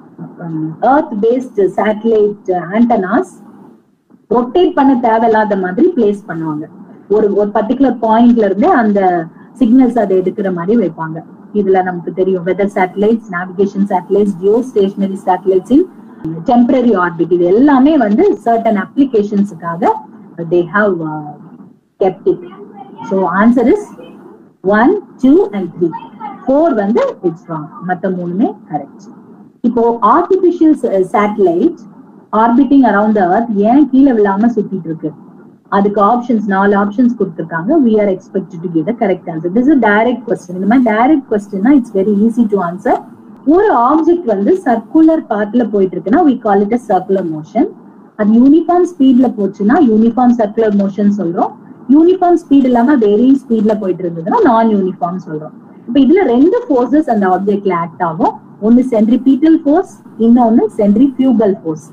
earth based satellite antennas rotate பண்ண தேவையில்லாத மாதிரி பிளேஸ் பண்ணுவாங்க ஒரு ஒரு பர்டிகுலர் பாயிண்ட்ல இருந்து அந்த சிக்னல்ஸ் அதை எடுக்கிற மாதிரி வைப்பாங்க இதுல நமக்கு தெரியும் weather satellites navigation satellites geostationary satellites in temporary orbit இது எல்லாமே வந்து சர்டன் அப்ளிகேஷன்ஸுக்காக they have kept it so answer is one two and three four வந்து இட்ஸ் ராங் மற்ற மூணுமே கரெக்ட் இப்போ ஆர்டிபிஷியல் சேட்டலைட் ஆர்பிட்டிங் அரவுண்ட் அர்த் ஏன் கீழே விழாம சுத்திட்டு இருக்கு அதுக்கு ஆப்ஷன்ஸ் நாலு ஆப்ஷன்ஸ் கொடுத்துருக்காங்க we are expect to give the correct answer this direct question இந்த மாதிரி டைரக்ட் கொஸ்டின்னா it's very easy to answer ஒரு ஆப்ஜெக்ட் வந்து சர்க்குலர் பாத்ல போயிட்டு இருக்குன்னா we call it circular motion அது யூனிஃபார்ம் ஸ்பீட்ல போச்சுன்னா யூனிஃபார்ம் சர்க்குலர் மோஷன் சொல்றோம் யூனிஃபார்ம் ஸ்பீட் இல்லாம வேரிங் ஸ்பீட்ல போயிட்டு இருந்ததுன்னா நான் யூனிஃபார்ம் சொல்றோம் இப்ப இதுல ரெண்டு ஃபோர்ஸஸ் அந்த ஆப்ஜெக்ட்ல ஆக்ட் ஆகும் ஒன்னு சென்ட்ரிபீட்டல் ஃபோர்ஸ் இன்னொன்னு centrifugal force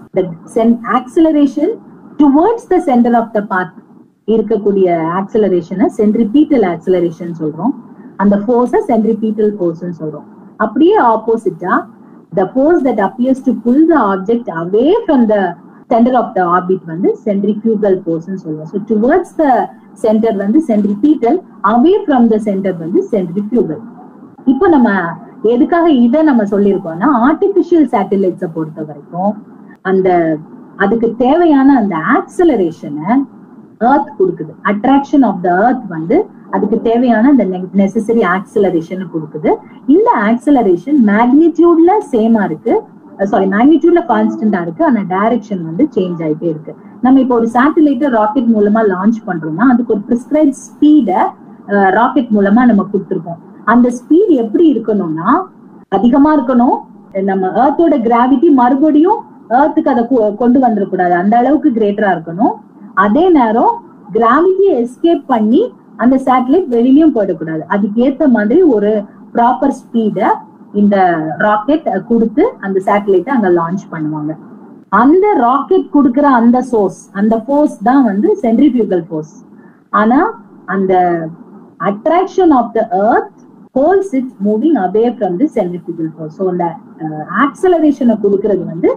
acceleration towards the centre of the path இருக்கக்கூடிய ஆக்சிலரேஷனை சென்ட்ரிபீட்டல் ஆக்சிலரேஷன் சொல்றோம் அந்த ஃபோர்ஸ சென்ட்ரிபீட்டல் ஃபோர்ஸ் சொல்றோம் அப்படியே ஆப்போசிட்டா the force that appears to pull the object away from the centre of the orbit வந்து centrifugal force சொல்லுவோம் so towards the centre வந்து centripetal away from the centre வந்து centrifugal இப்போ நம்ம எதுக்காக இதை நம்ம சொல்லியிருக்கோம்னா ஆர்டிபிஷியல் சேட்டலைட்ஸை பொறுத்த வரைக்கும் அந்த அதுக்கு தேவையான அந்த ஆக்சலரேஷனை ஏர்த் கொடுக்குது அட்ராக்ஷன் ஆஃப் த ஏர்த் வந்து அதுக்கு தேவையான அந்த நெசசரி ஆக்சலரேஷன் கொடுக்குது இந்த ஆக்சலரேஷன் மேக்னிடியூட்ல சேமா இருக்கு சாரி மேக்னிடியூட்ல கான்ஸ்டன்டா இருக்கு ஆனா டைரக்ஷன் வந்து சேஞ்ச் ஆயிட்டே இருக்கு நம்ம இப்போ ஒரு சேட்டலைட்டை ராக்கெட் மூலமா லான்ச் பண்றோம்னா அதுக்கு ஒரு ப்ரிஸ்கிரைப் ஸ்பீட ராக்கெட் மூலமா நம்ம கொடுத்துருக்கோம் அந்த ஸ்பீட் எப்படி இருக்கணும்னா அதிகமா இருக்கணும் நம்ம ஏர்த்தோட கிராவிட்டி மறுபடியும் ஏர்த்துக்கு அதை கொண்டு வந்துடக்கூடாது அந்த அளவுக்கு கிரேட்டரா இருக்கணும் அதே நேரம் கிராவிட்டியை எஸ்கேப் பண்ணி அந்த சேட்டலைட் வெளியிலயும் போயிடக்கூடாது அதுக்கு ஏத்த மாதிரி ஒரு ப்ராப்பர் ஸ்பீட இந்த ராக்கெட் கொடுத்து அந்த சேட்டலைட்டை அங்க லான்ச் பண்ணுவாங்க அந்த ராக்கெட் கொடுக்குற அந்த சோர்ஸ் அந்த ஃபோர்ஸ் தான் வந்து சென்ட்ரிபியூகல் ஃபோர்ஸ் ஆனா அந்த attraction of the earth holds it moving away from the centrifugal force so அந்த ஆக்சலரேஷனை கொடுக்கறது வந்து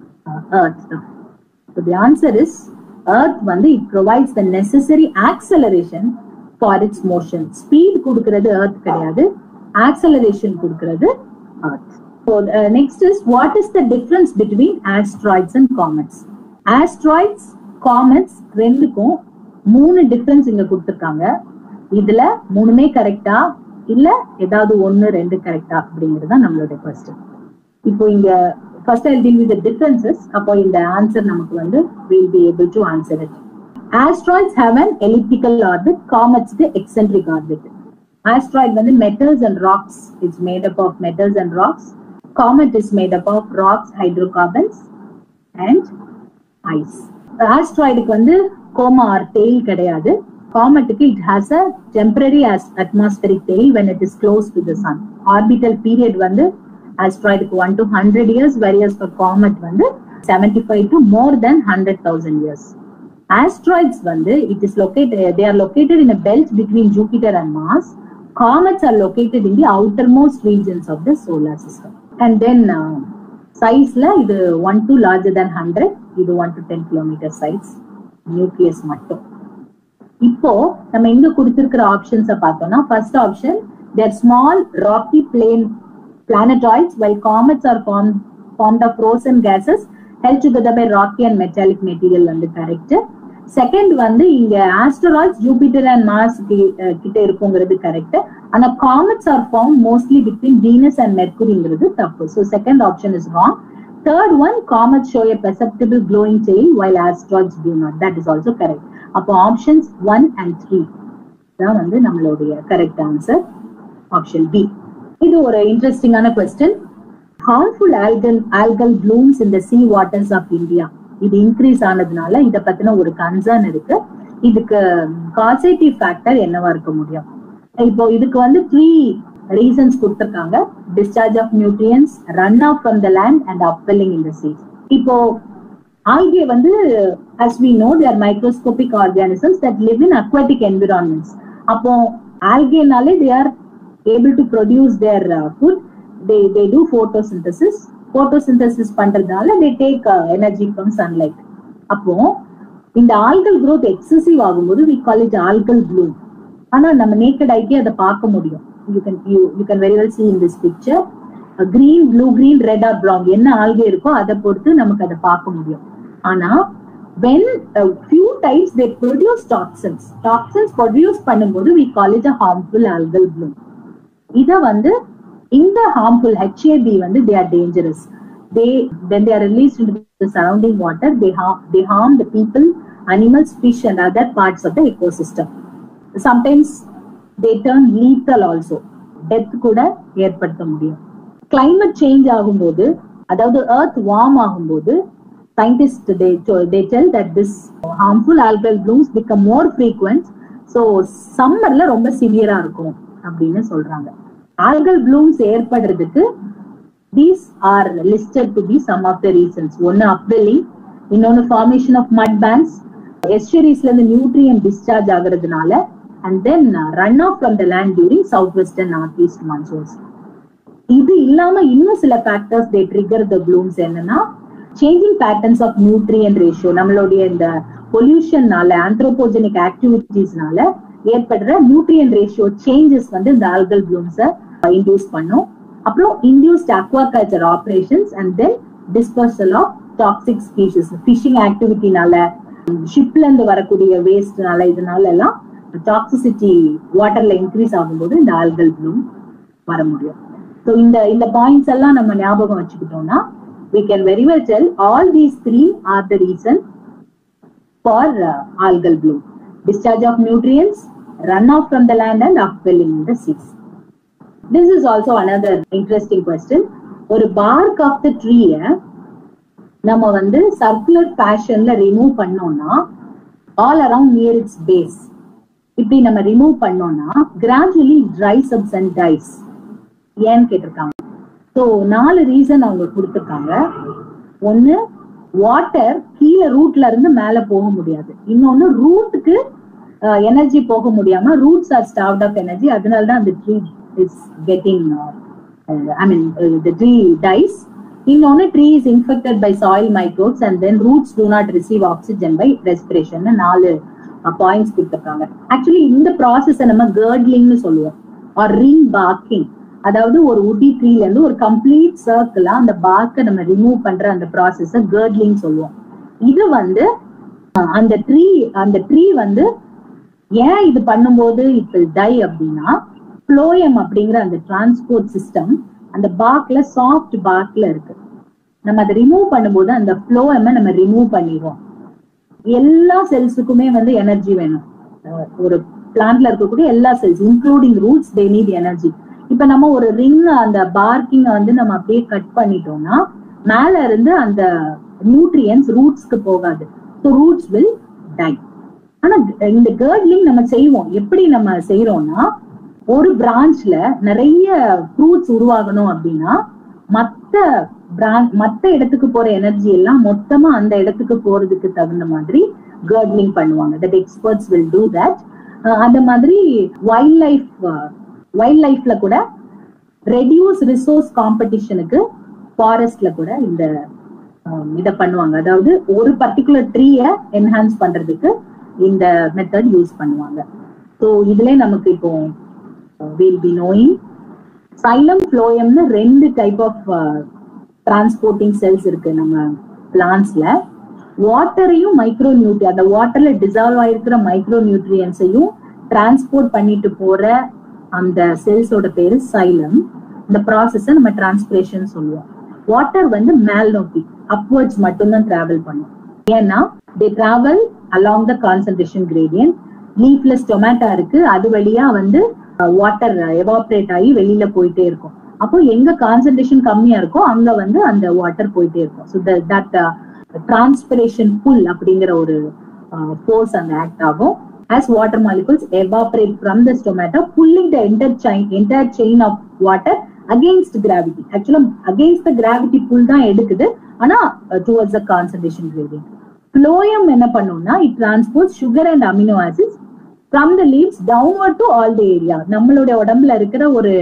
எர்த் தான் so the answer is earth வந்து it provides the necessary acceleration for its motion speed கொடுக்கறது எர்த் கிடையாது ஆக்சலரேஷன் கொடுக்கறது earth so next is what is the difference between asteroids and comets asteroids comets ரெண்டுக்கும் மூணு difference இங்க கொடுத்துருக்காங்க இதுல மூணுமே கரெக்டா இல்ல ஏதாவது ஒன்னு ரெண்டு கரெக்டா அப்படிங்கிறது தான் நம்மளுடைய கொஸ்டின் இப்போ இங்க first I deal with differences அப்போ இந்த ஆன்சர் நமக்கு வந்து will be able to answer it asteroids have an elliptical orbit காமெட்ஸ்க்கு எக்ஸென்ட்ரிக் ஆர்பிட் ஆஸ்ட்ராய்ட் வந்து metals and rocks it's made up of metals and rocks comet is made up of rocks hydrocarbons and ice ஆஸ்ட்ராய்டுக்கு வந்து coma or tail கிடையாது காமெட்டுக்கு it has a temporary atmospheric tail when it is close to the sun orbital period வந்து ஆஸ்ட்ராய்டுக்கு one to hundred years varies for comet வந்து seventy five to more then hundred thousand years asteroids வந்து it is located they are located in a belt between Jupiter and Mars comets are located in the outermost regions of the solar system and then uh, sizeல இது one to larger than hundred இது one to ten kilometer size nucleus மட்டும் இப்போ நம்ம இங்க கொடுத்திருக்கிற ஆப்ஷன்ஸ பார்த்தோம்னா first option there small rocky plane planetoids while comets are formed formed of frozen gases held together by rocky and metallic material வந்து correct second வந்து இங்க ஆஸ்ட்ராய்ட்ஸ் ஜூபிட்டர் அண்ட் மார்ஸ் கிட்ட இருக்குங்கிறது கரெக்ட் ஆனா comets are form mostly between Venus and மெர்குரிங்கிறது தப்பு so second option is wrong third one comet show a perceptible glowing chain while asteroids do not that is also correct அப்போ options one and three தான் வந்து நம்மளுடைய correct answer option B இது ஒரு இன்ட்ரெஸ்டிங்கான question harmful algal algal blooms in the sea waters of India இது increase ஆனதுனால இத பத்தின ஒரு கன்சர்ன் இருக்கு இதுக்கு காசேட்டிவ் ஃபேக்டர் என்னவா இருக்க முடியும் இப்போ இதுக்கு வந்து த்ரீ ரீசன்ஸ் கொடுத்திருக்காங்க discharge of nutrients run off from the land and upwelling in the sea இப்போ ஆல்கே வந்து as we know they are microscopic organisms that live in aquatic environments அப்போ ஆல்கேனாலே they are able to produce their uh, food they they do photosynthesis photosynthesis பண்றதுனால they take uh, energy from sunlight அப்போ இந்த algal growth excessive ஆகும்போது we call it algal bloom ஆனா நம்ம naked ஐக்கே அதை பார்க்க முடியும் you can you, you can very well see in this picture green blue green red or brown என்ன algae இருக்கோ அதை பொறுத்து நமக்கு அதை பார்க்க முடியும் ஆனா when uh, few times they produce toxins toxins produce பண்ணும்போது we call it a harmful algal bloom இத வந்து இந்த harmful HAB வந்து they are dangerous they when they are released into the surrounding water they harm they harm the people animals fish and other parts of the ecosystem sometimes they turn lethal also death கூட ஏற்படுத்த முடியும் climate change ஆகும்போது அதாவது earth warm ஆகும்போது scientists they they tell that this harmful algal blooms become more frequent so சம்மர்ல ரொம்ப சிவியரா இருக்கும் அப்படின்னு சொல்றாங்க ஆல்கல் ப்ளூம்ஸ் ஏற்படுறதுக்கு these are listed to be some of the reasons ஒன்னு அப்வெல்லிங் இன்னொன்னு ஃபார்மேஷன் ஆஃப் மட் பேங்க்ஸ் எஸ்டரிஸ்ல இருந்து நியூட்ரியன் டிஸ்சார்ஜ் ஆகுறதுனால and then run off from the land during south western north east monsoons இது இல்லாம இன்னும் சில factors they trigger the blooms என்னன்னா changing patterns of nutrient ratio நம்மளுடைய இந்த பொல்யூஷன்னால ஆந்த்ரோபோஜெனிக் ஆக்டிவிட்டிஸ்னால ஏற்படுற நியூட்ரியன் ரேஷியோ சேஞ்சஸ் வந்து இந்த ஆல்கல் ப்ளூம்ஸை இன்டியூஸ் பண்ணும் அப்புறம் induced aquaculture operations and then dispersal of toxic species fishing ஆக்டிவிட்டினால ஷிப்ல இருந்து வரக்கூடிய வேஸ்ட்னால இதனால எல்லாம் டாக்ஸிசிட்டி வாட்டர்ல இன்க்ரீஸ் ஆகும்போது இந்த ஆல்கல் ப்ளூம் வர முடியும் ஸோ இந்த இந்த பாயிண்ட்ஸ் எல்லாம் நம்ம ஞாபகம் வச்சுக்கிட்டோம்னா we can very well tell all these three are the reason for uh, algal bloom discharge of nutrients runoff from the land and upwelling in the seas this is also another interesting question ஒரு bark of the ட்ரீய நம்ம வந்து circular ஃபேஷன்ல remove பண்ணோம்னா all around near its base இப்படி நம்ம remove பண்ணோம்னா gradually dries ups and dies ஏன்னு கேட்டிருக்காங்க ஸோ நாலு ரீசன் அவங்க கொடுத்துருக்காங்க ஒன்னு வாட்டர் கீழே ரூட்ல இருந்து மேல போக முடியாது இன்னொன்னு ரூட்டுக்கு எனர்ஜி போக முடியாம roots are starved of energy அதனால தான் அந்த tree is getting I mean the tree dies இன்னொன்னு tree is infected by soil microbes and then roots do not receive oxygen by respiration நாலு பாயிண்ட்ஸ் கொடுத்துருக்காங்க ஆக்சுவலி இந்த ப்ராசஸை நம்ம கேர்ட்லிங்னு சொல்லுவோம் ஆர் ரிங் பார்க்கிங் அதாவது ஒரு உட்டி ட்ரீல இருந்து ஒரு கம்ப்ளீட் சர்க்கிளா அந்த பார்க்கை நம்ம ரிமூவ் பண்ற அந்த ப்ராசஸ கேர்ட்லிங் சொல்லுவோம் இது வந்து அந்த ட்ரீ அந்த ட்ரீ வந்து ஏன் இது பண்ணும்போது இட் வில் டை அப்படின்னா ஃப்ளோயம் அப்படிங்கிற அந்த டிரான்ஸ்போர்ட் சிஸ்டம் அந்த பார்க்ல சாஃப்ட் பார்க்ல இருக்கு நம்ம அதை ரிமூவ் பண்ணும்போது அந்த ஃப்ளோயமை நம்ம ரிமூவ் பண்ணிடுவோம் எல்லா செல்ஸுக்குமே வந்து எனர்ஜி வேணும் ஒரு பிளான்ட்ல இருக்கக்கூடிய எல்லா cells including roots they need energy இப்ப நம்ம ஒரு ரிங் அந்த பார்க்கிங்க வந்து நம்ம அப்படியே கட் பண்ணிட்டோம்னா மேல இருந்து அந்த நியூட்ரியன்ஸ் ரூட்ஸ்க்கு போகாது ஸோ ரூட்ஸ் வில் டை ஆனா இந்த கேர்ட்லிங் நம்ம செய்வோம் எப்படி நம்ம செய்யறோம்னா ஒரு பிரான்ச்ல நிறைய ஃப்ரூட்ஸ் உருவாகணும் அப்படின்னா மத்த பிரான்ச் மத்த இடத்துக்கு போற எனர்ஜி எல்லாம் மொத்தமா அந்த இடத்துக்கு போறதுக்கு தகுந்த மாதிரி கர்ட்லிங் பண்ணுவாங்க that experts will do that அந்த மாதிரி வைல்ட் லைஃப் வைல்ட் லைஃப்ல கூட ரெடியூஸ் ரிசோர்ஸ் காம்படிஷனுக்கு ஃபாரஸ்ட்ல கூட இந்த இதை பண்ணுவாங்க அதாவது ஒரு பர்டிகுலர் ட்ரீய என்ஹான்ஸ் பண்றதுக்கு இந்த மெத்தட் யூஸ் பண்ணுவாங்க ஸோ இதுல நமக்கு இப்போ வில் பி நோயிங் சைலம் ஃப்ளோயம்னு ரெண்டு டைப் ஆஃப் டிரான்ஸ்போர்ட்டிங் செல்ஸ் இருக்கு நம்ம பிளான்ஸ்ல வாட்டரையும் மைக்ரோ நியூட்ரி அந்த வாட்டர்ல டிசால்வ் ஆயிருக்கிற மைக்ரோ நியூட்ரியன்ஸையும் டிரான்ஸ்போர்ட் பண்ணிட்டு போற அந்த செல்ஸோட பேரு சைலம் இந்த ப்ராசஸ நம்ம டிரான்ஸ்பிரேஷன் சொல்லுவோம் வாட்டர் வந்து மேல் நோக்கி அப்வர்ட்ஸ் மட்டும்தான் டிராவல் பண்ணும் ஏன்னா they travel along the concentration gradient leafless tomato இருக்கு அது வழியா வந்து வாட்டர் எவாப்ரேட் ஆகி வெளியில போயிட்டே இருக்கும் அப்போ எங்க கான்சன்ட்ரேஷன் கம்மியா இருக்கோ அங்க வந்து அந்த வாட்டர் போயிட்டே இருக்கும் ஸோ தட் டிரான்ஸ்பிரேஷன் புல் அப்படிங்கிற ஒரு ஃபோர்ஸ் அங்க ஆக்ட் ஆகும் as water molecules evaporate from the stomata, pulling the entire chain, entire chain of water against gravity. Actually, against the gravity pull தான் எடுக்குது ஆனா towards the concentration gradient. Phloem என்ன பண்ணும்னா it transports sugar and amino acids from the leaves downward to all the area. நம்மளுடைய உடம்புல இருக்கிற ஒரு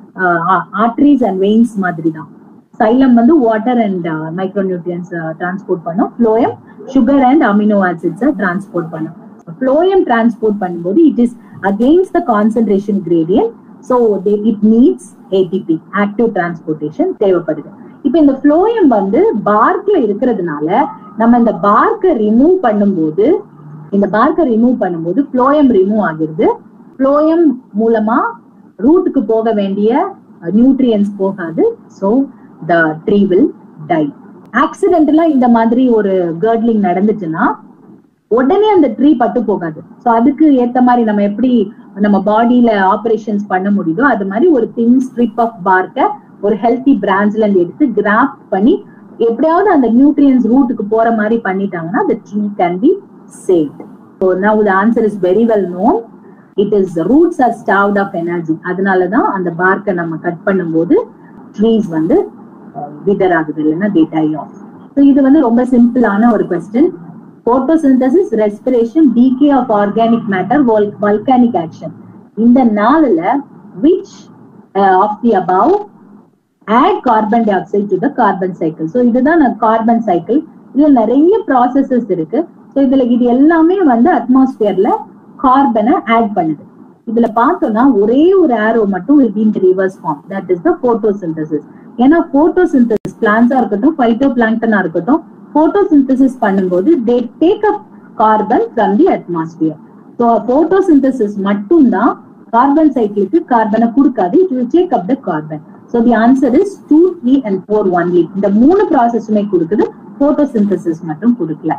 arteries and veins மாதிரி தான் சைலம் வந்து water and micro nutrients transport பண்ணும் ஃப்ளோயம் சுகர் அண்ட் அமினோ ஆசிட்ஸை டிரான்ஸ்போர்ட் பண்ணும் ஃப்ளோயம் டிரான்ஸ்போர்ட் பண்ணும்போது it is against the concentration gradient so it needs ATP active transportation தேவைப்படுது இப்ப இந்த ஃப்ளோயம் வந்து பார்க்ல இருக்கிறதுனால நம்ம இந்த பார்க்கை ரிமூவ் பண்ணும்போது இந்த பார்க்கை ரிமூவ் பண்ணும்போது ஃப்ளோயம் ரிமூவ் ஆகிருது ஃப்ளோயம் மூலமா ரூட்டுக்கு போக வேண்டிய நியூட்ரியன்ஸ் போகாது so the tree will die ஆக்சிடென்டலா இந்த மாதிரி ஒரு கேர்ட்லிங் நடந்துச்சுன்னா உடனே அந்த ட்ரீ பட்டு போகாது ஸோ அதுக்கு ஏத்த மாதிரி நம்ம எப்படி நம்ம பாடியில ஆபரேஷன்ஸ் பண்ண முடியுதோ அது மாதிரி ஒரு தின் ஸ்ட்ரிப் ஆஃப் பார்க்க ஒரு ஹெல்த்தி பிரான்ச்ல இருந்து எடுத்து கிராஃப்ட் பண்ணி எப்படியாவது அந்த நியூட்ரியன்ஸ் ரூட்டுக்கு போற மாதிரி பண்ணிட்டாங்கன்னா the tree can be saved so now the answer is very well known it is roots are starved of energy அதனாலதான் அந்த பார்க்க நம்ம கட் பண்ணும்போது ட்ரீஸ் வந்து விதர் ஆகுது இல்லைன்னா they die off so இது வந்து ரொம்ப சிம்பிளான ஒரு question photosynthesis respiration decay of organic matter vol- volcanic action இந்த நாலுல which uh, of the above add carbon dioxide to the carbon cycle so இதுதான் கார்பன் சைக்கிள் இதுல நிறைய ப்ராசஸஸ் இருக்கு ஸோ இதுல இது எல்லாமே வந்து அட்மாஸ்பியர்ல கார்பனை ஆட் பண்ணுது இதுல பார்த்தோம்னா ஒரே ஒரு ஆரோ மட்டும் will be in the reverse form that is the photosynthesis ஏன்னா photosynthesis பிளான்ஸா இருக்கட்டும் ஃபைட்டோ பிளாங்டனா இருக்கட்டும் photosynthesis பண்ணும்போது they take up carbon from the atmosphere so photosynthesis மட்டும்தான் கார்பன் சைக்கிளுக்கு கார்பனை கொடுக்காது it will take up the carbon so the answer is 2 3 and 4 only இந்த மூணு ப்ராசஸுமே கொடுக்குது photosynthesis மட்டும் கொடுக்கல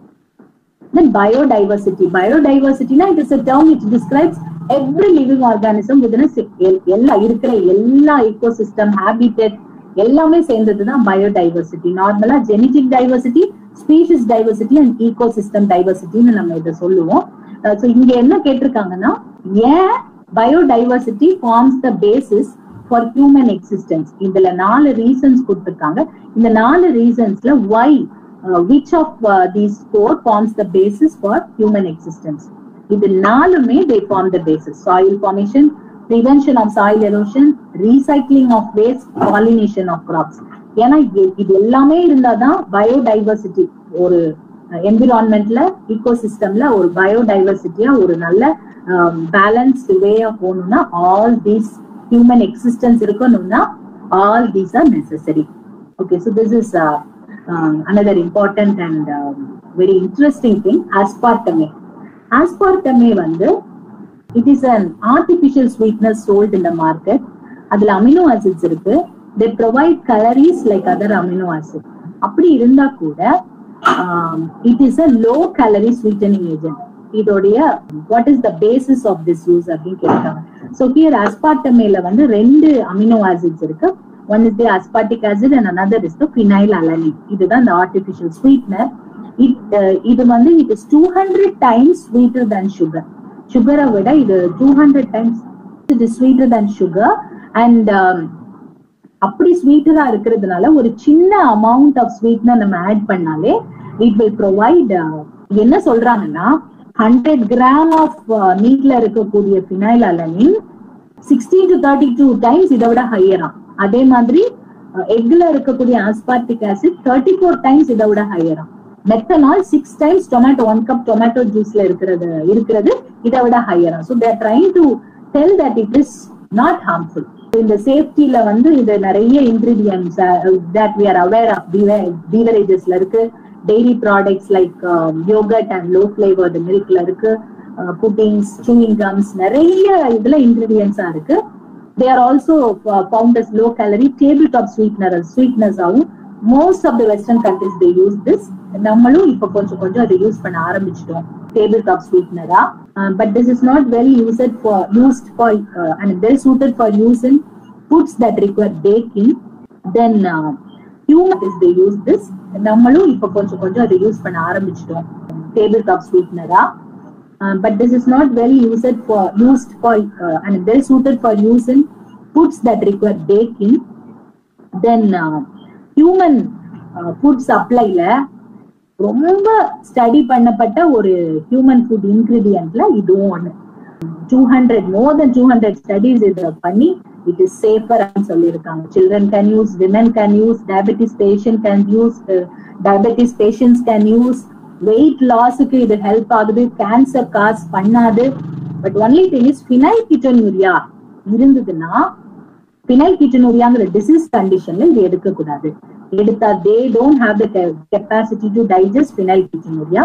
then biodiversity biodiversity na it is a term which describes every living organism within a si- எல்- எல்லா இருக்கிற எல்லா ecosystem habitat எல்லாமே சேர்ந்ததுதான் பயோடைவர்சிட்டி நார்மலா genetic diversity species diversity and ecosystem டைவர்சிட்டின்னு நம்ம இதை சொல்லுவோம் ஸோ இங்க என்ன கேட்டிருக்காங்கன்னா ஏன் biodiversity forms the basis for human existence இதுல நாலு ரீசன்ஸ் கொடுத்திருக்காங்க இந்த நாலு ரீசன்ஸ்ல why which of these four forms the basis for human existence இது நாலுமே they form the basis soil formation prevention of soil erosion, recycling of waste, pollination of crops. ஏன்னா இது- இது எல்லாமே இருந்தாதான் பயோடைவர்சிட்டி ஒரு என்விரான்மெண்ட்ல ஈகோசிஸ்டம்ல ஒரு பயோடைவர்சிட்டியா ஒரு நல்ல பேலன்ஸ்டு வே ஆஃப் போகணும்னா ஆல் தீஸ் ஹியூமன் எக்ஸிஸ்டன்ஸ் இருக்கணும்னா all these are necessary okay so this is another important and um, very interesting thing aspartame aspartame வந்து it is an artificial sweetness sold in the market அதுல amino acids இருக்கு they provide calories like other amino acid அப்படி இருந்தா கூட it is a low calorie sweetening agent இதோடைய what is the basis of this use அப்படின்னு கேட்காங்க so here அஸ்பார்டமேல வந்து ரெண்டு அமினோ ஆசிட்ஸ் இருக்கு one is the aspartic acid and another is the phenylalanine இதுதான் இந்த ஆர்டிபிஷியல் ஸ்வீட்னர் இட் இது வந்து it is two hundred times sweeter than sugar சுகரை விட இது two hundred times it is sweeter than sugar and அப்படி ஸ்வீட்டரா இருக்கிறதுனால ஒரு சின்ன அமௌண்ட் ஆஃப் ஸ்வீட்னர் நம்ம ஆட் பண்ணாலே இட் வில் ப்ரொவைட் என்ன சொல்றாங்கன்னா ஹண்ட்ரட் கிராம் ஆஃப் நீட்ல இருக்கக்கூடிய phenylalanine sixteen to thirty two times இதை விட ஹையரா அதே மாதிரி எக்ல இருக்கக்கூடிய aspartic acid thirty four times இதை விட ஹையரா methanol six times tomato one cup tomato ஜூஸ்ல இருக்கிறது இருக்கிறது இதை விட ஹையரா so they're trying to tell that it is not harmful இந்த சேஃப்டில வந்து இது நிறைய ingredients that we are aware of பீவரேஜஸ்ல இருக்கு dairy products like yogurt and low flavoured மில்க்ல இருக்கு புட்டிங்ஸ் சூயிங் கம்ஸ் நிறைய இதுல இன்கிரீடியன்ஸா இருக்கு they are also found as low calorie table top sweetener sweetness ஆகும் most of the western countries they use this நம்மளும் இப்ப கொஞ்சம் கொஞ்சம் அதை யூஸ் பண்ண ஆரம்பிச்சிட்டோம் டேபிள் டாப் ஸ்வீட்னரா but this is not very used for used for and very suited for use in foods that require baking then human they use this நம்மளும் இப்ப கொஞ்சம் கொஞ்சம் அதை யூஸ் பண்ண ஆரம்பிச்சிட்டோம் டேபிள் டாப் ஸ்வீட்னரா but this is not very used for used for and very suited for use in foods that require baking then human food சப்ளைல ரொம்ப ஸ்டடி பண்ணப்பட்ட ஒரு ஹியூமன் ஃபுட் இன்கிரீடியன்ட்ல இதுவும் ஒண்ணு two hundred more then two hundred studies இது பண்ணி it is safer சொல்லியிருக்காங்க children can use women can use diabetes patient can use diabetes patients can use weight லாஸுக்கு இது ஹெல்ப் ஆகுது கேன்சர் காஸ் பண்ணாது but only thing is phenylketonuria இருந்ததுன்னா ஃபினைல் கிட்டனூரியாங்கிற டிசீஸ் கண்டிஷன்ல இது எடுக்க கூடாது எடுத்தா they don't have the capacity to digest phenylketonuria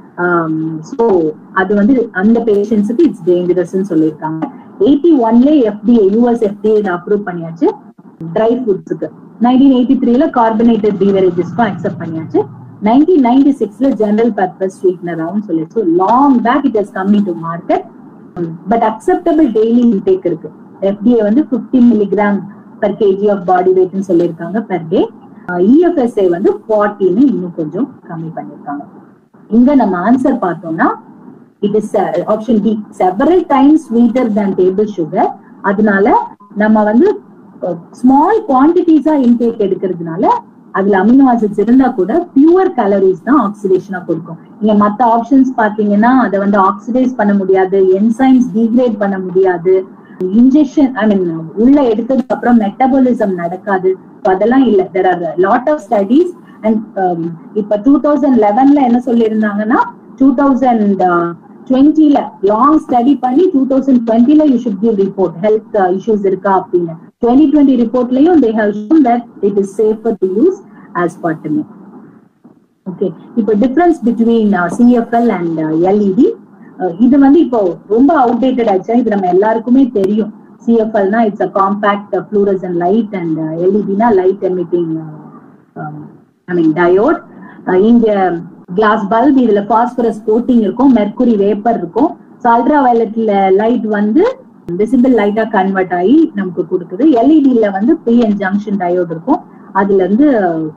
so அது வந்து அந்த பேஷண்ட்ஸுக்கு இட்ஸ் டேஞ்சரஸ் சொல்லியிருக்காங்க எயிட்டி ஒன்ல எஃப்டிஏ யூஎஸ் எஃப்டிஏ அப்ரூவ் பண்ணியாச்சு ட்ரை ஃபுட்ஸுக்கு நைன்டீன் எயிட்டி த்ரீல கார்பனேட்டட் பீவரேஜஸ்க்கும் அக்செப்ட் பண்ணியாச்சு நைன்டீன் நைன்டி சிக்ஸ்ல ஜெனரல் பர்பஸ் ஸ்வீட்னராகவும் சொல்லிச்சு long back it has coming to market but acceptable daily intake இருக்கு எஃப்டிஏ வந்து fifty milligram per kg of body வெயிட்னு சொல்லியிருக்காங்க பெர் டே இஎஃப்எஸ்ஏ வந்து ஃபார்ட்டின்னு இன்னும் கொஞ்சம் கம்மி பண்ணியிருக்காங்க இங்க நம்ம ஆன்சர் பார்த்தோம்னா it is option D several times sweeter than table sugar அதனால நம்ம வந்து ஸ்மால் குவான்டிட்டிஸா இன்டேக் எடுக்கிறதுனால அதுல அமினோ ஆசிட்ஸ் இருந்தா கூட பியூர் கலரிஸ் தான் ஆக்சிடேஷனா கொடுக்கும் நீங்க மத்த ஆப்ஷன்ஸ் பாத்தீங்கன்னா அதை வந்து ஆக்சிடைஸ் பண்ண முடியாது என்சைம்ஸ் டீக்ரேட் பண்ண முடியாது இன்ஜெக்ஷன் ஐ மீன் உள்ள எடுத்ததுக்கு அப்புறம் மெட்டபாலிசம் நடக்காது அதெல்லாம் இல்ல there are lot of studies and இப்ப டூ தௌசண்ட் லெவன்ல என்ன சொல்லியிருந்தாங்கன்னா டூ தௌசண்ட் டுவெண்ட்டில லாங் ஸ்டடி பண்ணி டூ தௌசண்ட் டுவெண்ட்டில you should give report health issues இருக்கா அப்படின்னு டுவெண்ட்டி டுவெண்ட்டி ரிப்போர்ட்லயும் they have shown that it is safer to use aspartame okay இப்போ difference between CFL and LED இது வந்து இப்போ ரொம்ப அவுடேட்டட் ஆச்சு இது நம்ம எல்லாருக்குமே தெரியும் சிஎஃப்எல்னா it's a compact fluorescent light and எல்இடினா light emitting I mean diode இங்க கிளாஸ் பல்ப் இதுல பாஸ்பரஸ் கோட்டிங் இருக்கும் மெர்குரி வேப்பர் இருக்கும் ஸோ அல்ட்ரா வயலட்ல லைட் வந்து விசிபிள் லைட்டா கன்வெர்ட் ஆகி நமக்கு கொடுக்குது எல்இடில வந்து பிஎன் ஜங்ஷன் டயோட் இருக்கும் அதுல இருந்து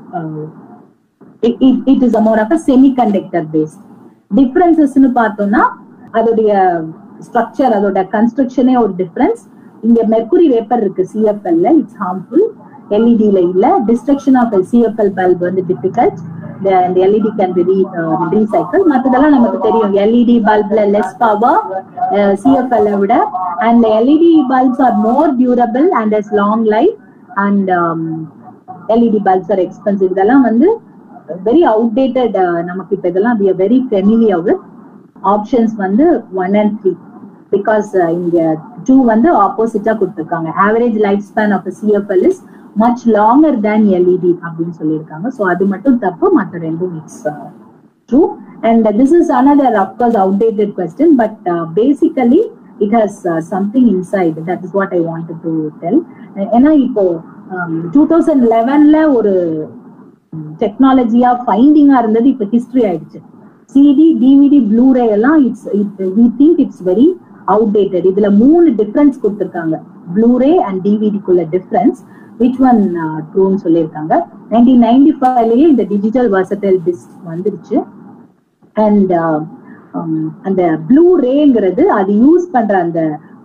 it is more of semiconductor based டிஃபரன்சஸ்னு பார்த்தோம்னா அதோடைய ஸ்ட்ரக்சர் அதோட கன்ஸ்ட்ரக்ஷனே ஒரு டிஃபரன்ஸ் இங்க மெர்குரி வேப்பர் இருக்கு சிஎஃப்எல்ல இட்ஸ் ஹார்ம்ஃபுல் எல்இடில இல்ல டிஸ்ட்ரக்ஷன் ஆஃப் சிஎஃப்எல் பல்ப் வந்து டிஃபிகல்ட் இந்த எல்இடி கேன் பி ரீசைக்கிள் மற்றதெல்லாம் நமக்கு தெரியும் எல்இடி பல்ப்ல லெஸ் பவர் சிஎஃப்எல் விட and LED bulbs are more durable and has long life and LED bulbs are expensive இதெல்லாம் வந்து வெரி அவுடேட்டட் நமக்கு இப்ப இதெல்லாம் we very familiar with options வந்து ஒன் அண்ட் த்ரீ பிகாஸ் இங்க டூ வந்து ஆப்போசிட்டா கொடுத்துருக்காங்க average life span of CFL is much longer than LED அப்படின்னு சொல்லியிருக்காங்க ஸோ அது மட்டும் தப்பு மற்ற ரெண்டும் it's true and this is another of course outdated question but basically it has something inside that is what I want to tell ஏன்னா இப்போ two thousand லெவன்ல ஒரு டெக்னாலஜியா ஃபைண்டிங்கா இருந்தது இப்ப ஹிஸ்டரி ஆயிடுச்சு சிடி டிவிடி ப்ளூரே எல்லாம் it's we think it's very outdated இதுல மூணு difference கொடுத்துருக்காங்க ப்ளூரே அண்ட் டிவிடிக்குள்ள டிஃபரன்ஸ் விச் ஒன் ட்ரூன்னு சொல்லியிருக்காங்க நைன்டீன் நைன்டி ஃபைவ்லயே இந்த டிஜிட்டல் வர்சடைல் டிஸ்க் வந்துருச்சு அண்ட் அந்த ப்ளூ ரேங்கிறது அது யூஸ் பண்ற அந்த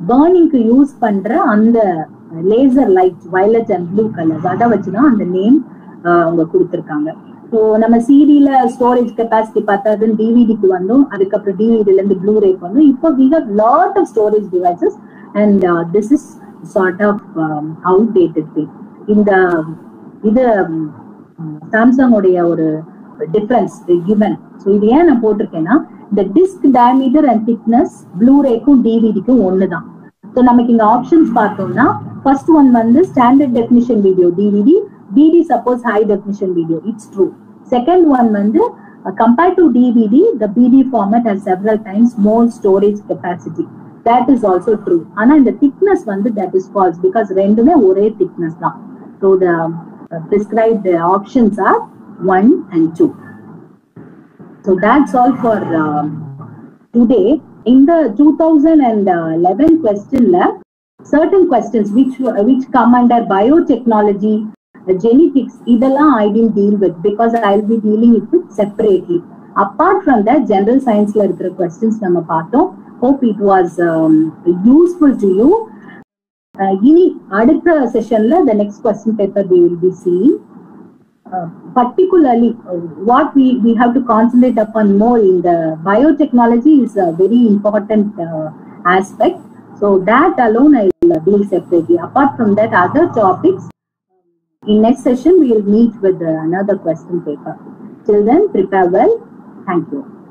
பேர்னிங்க்கு யூஸ் பண்ற அந்த laser light violet and blue colours அதை வச்சுதான் அந்த நேம் அவங்க கொடுத்துருக்காங்க ஸோ நம்ம சிடில ஸ்டோரேஜ் கெப்பாசிட்டி பார்த்தா அது டிவிடிக்கு வந்தோம் அதுக்கப்புறம் டிவிடில இருந்து ப்ளூ ரேக் வந்தோம் இப்போ we have lot of storage devices and this is sort of out dated thing இந்த இது சாம்சங் உடைய ஒரு டிஃபரன்ஸ் கிவன் ஸோ இது ஏன் நான் போட்டிருக்கேன்னா இந்த டிஸ்க் டயமீட்டர் அண்ட் திக்னஸ் ப்ளூரேக்கும் டிவிடிக்கும் ஒன்று தான் ஸோ நமக்கு இங்க ஆப்ஷன்ஸ் பார்த்தோம்னா ஃபர்ஸ்ட் ஒன் வந்து standard definition video DVD DD suppose high definition video it's true second one வந்து compared to DVD the BD format has several times more storage capacity that is also true ஆனா இந்த thickness வந்து that is false because ரெண்டுமே ஒரே thickness தான் so the prescribed options are 1 and 2. So that's all for um, today. In the 2011 question lab, certain questions which which come under biotechnology, uh, genetics, இதெல்லாம் I didn't deal with because I'll be dealing with it separately. Apart from that, general science ல இருக்கிற questions நம்ம பார்த்தோம். Hope it was um, useful to you. Uh, இனி அடுத்த செஷன்ல the next question paper we will be seeing. Uh, particularly uh, what we, we have to concentrate upon more in the biotechnology is a very important uh, aspect. So that alone I will deal separately. Apart from that, other topics, in next session we will meet with uh, another question paper. Till then, prepare well. Thank you.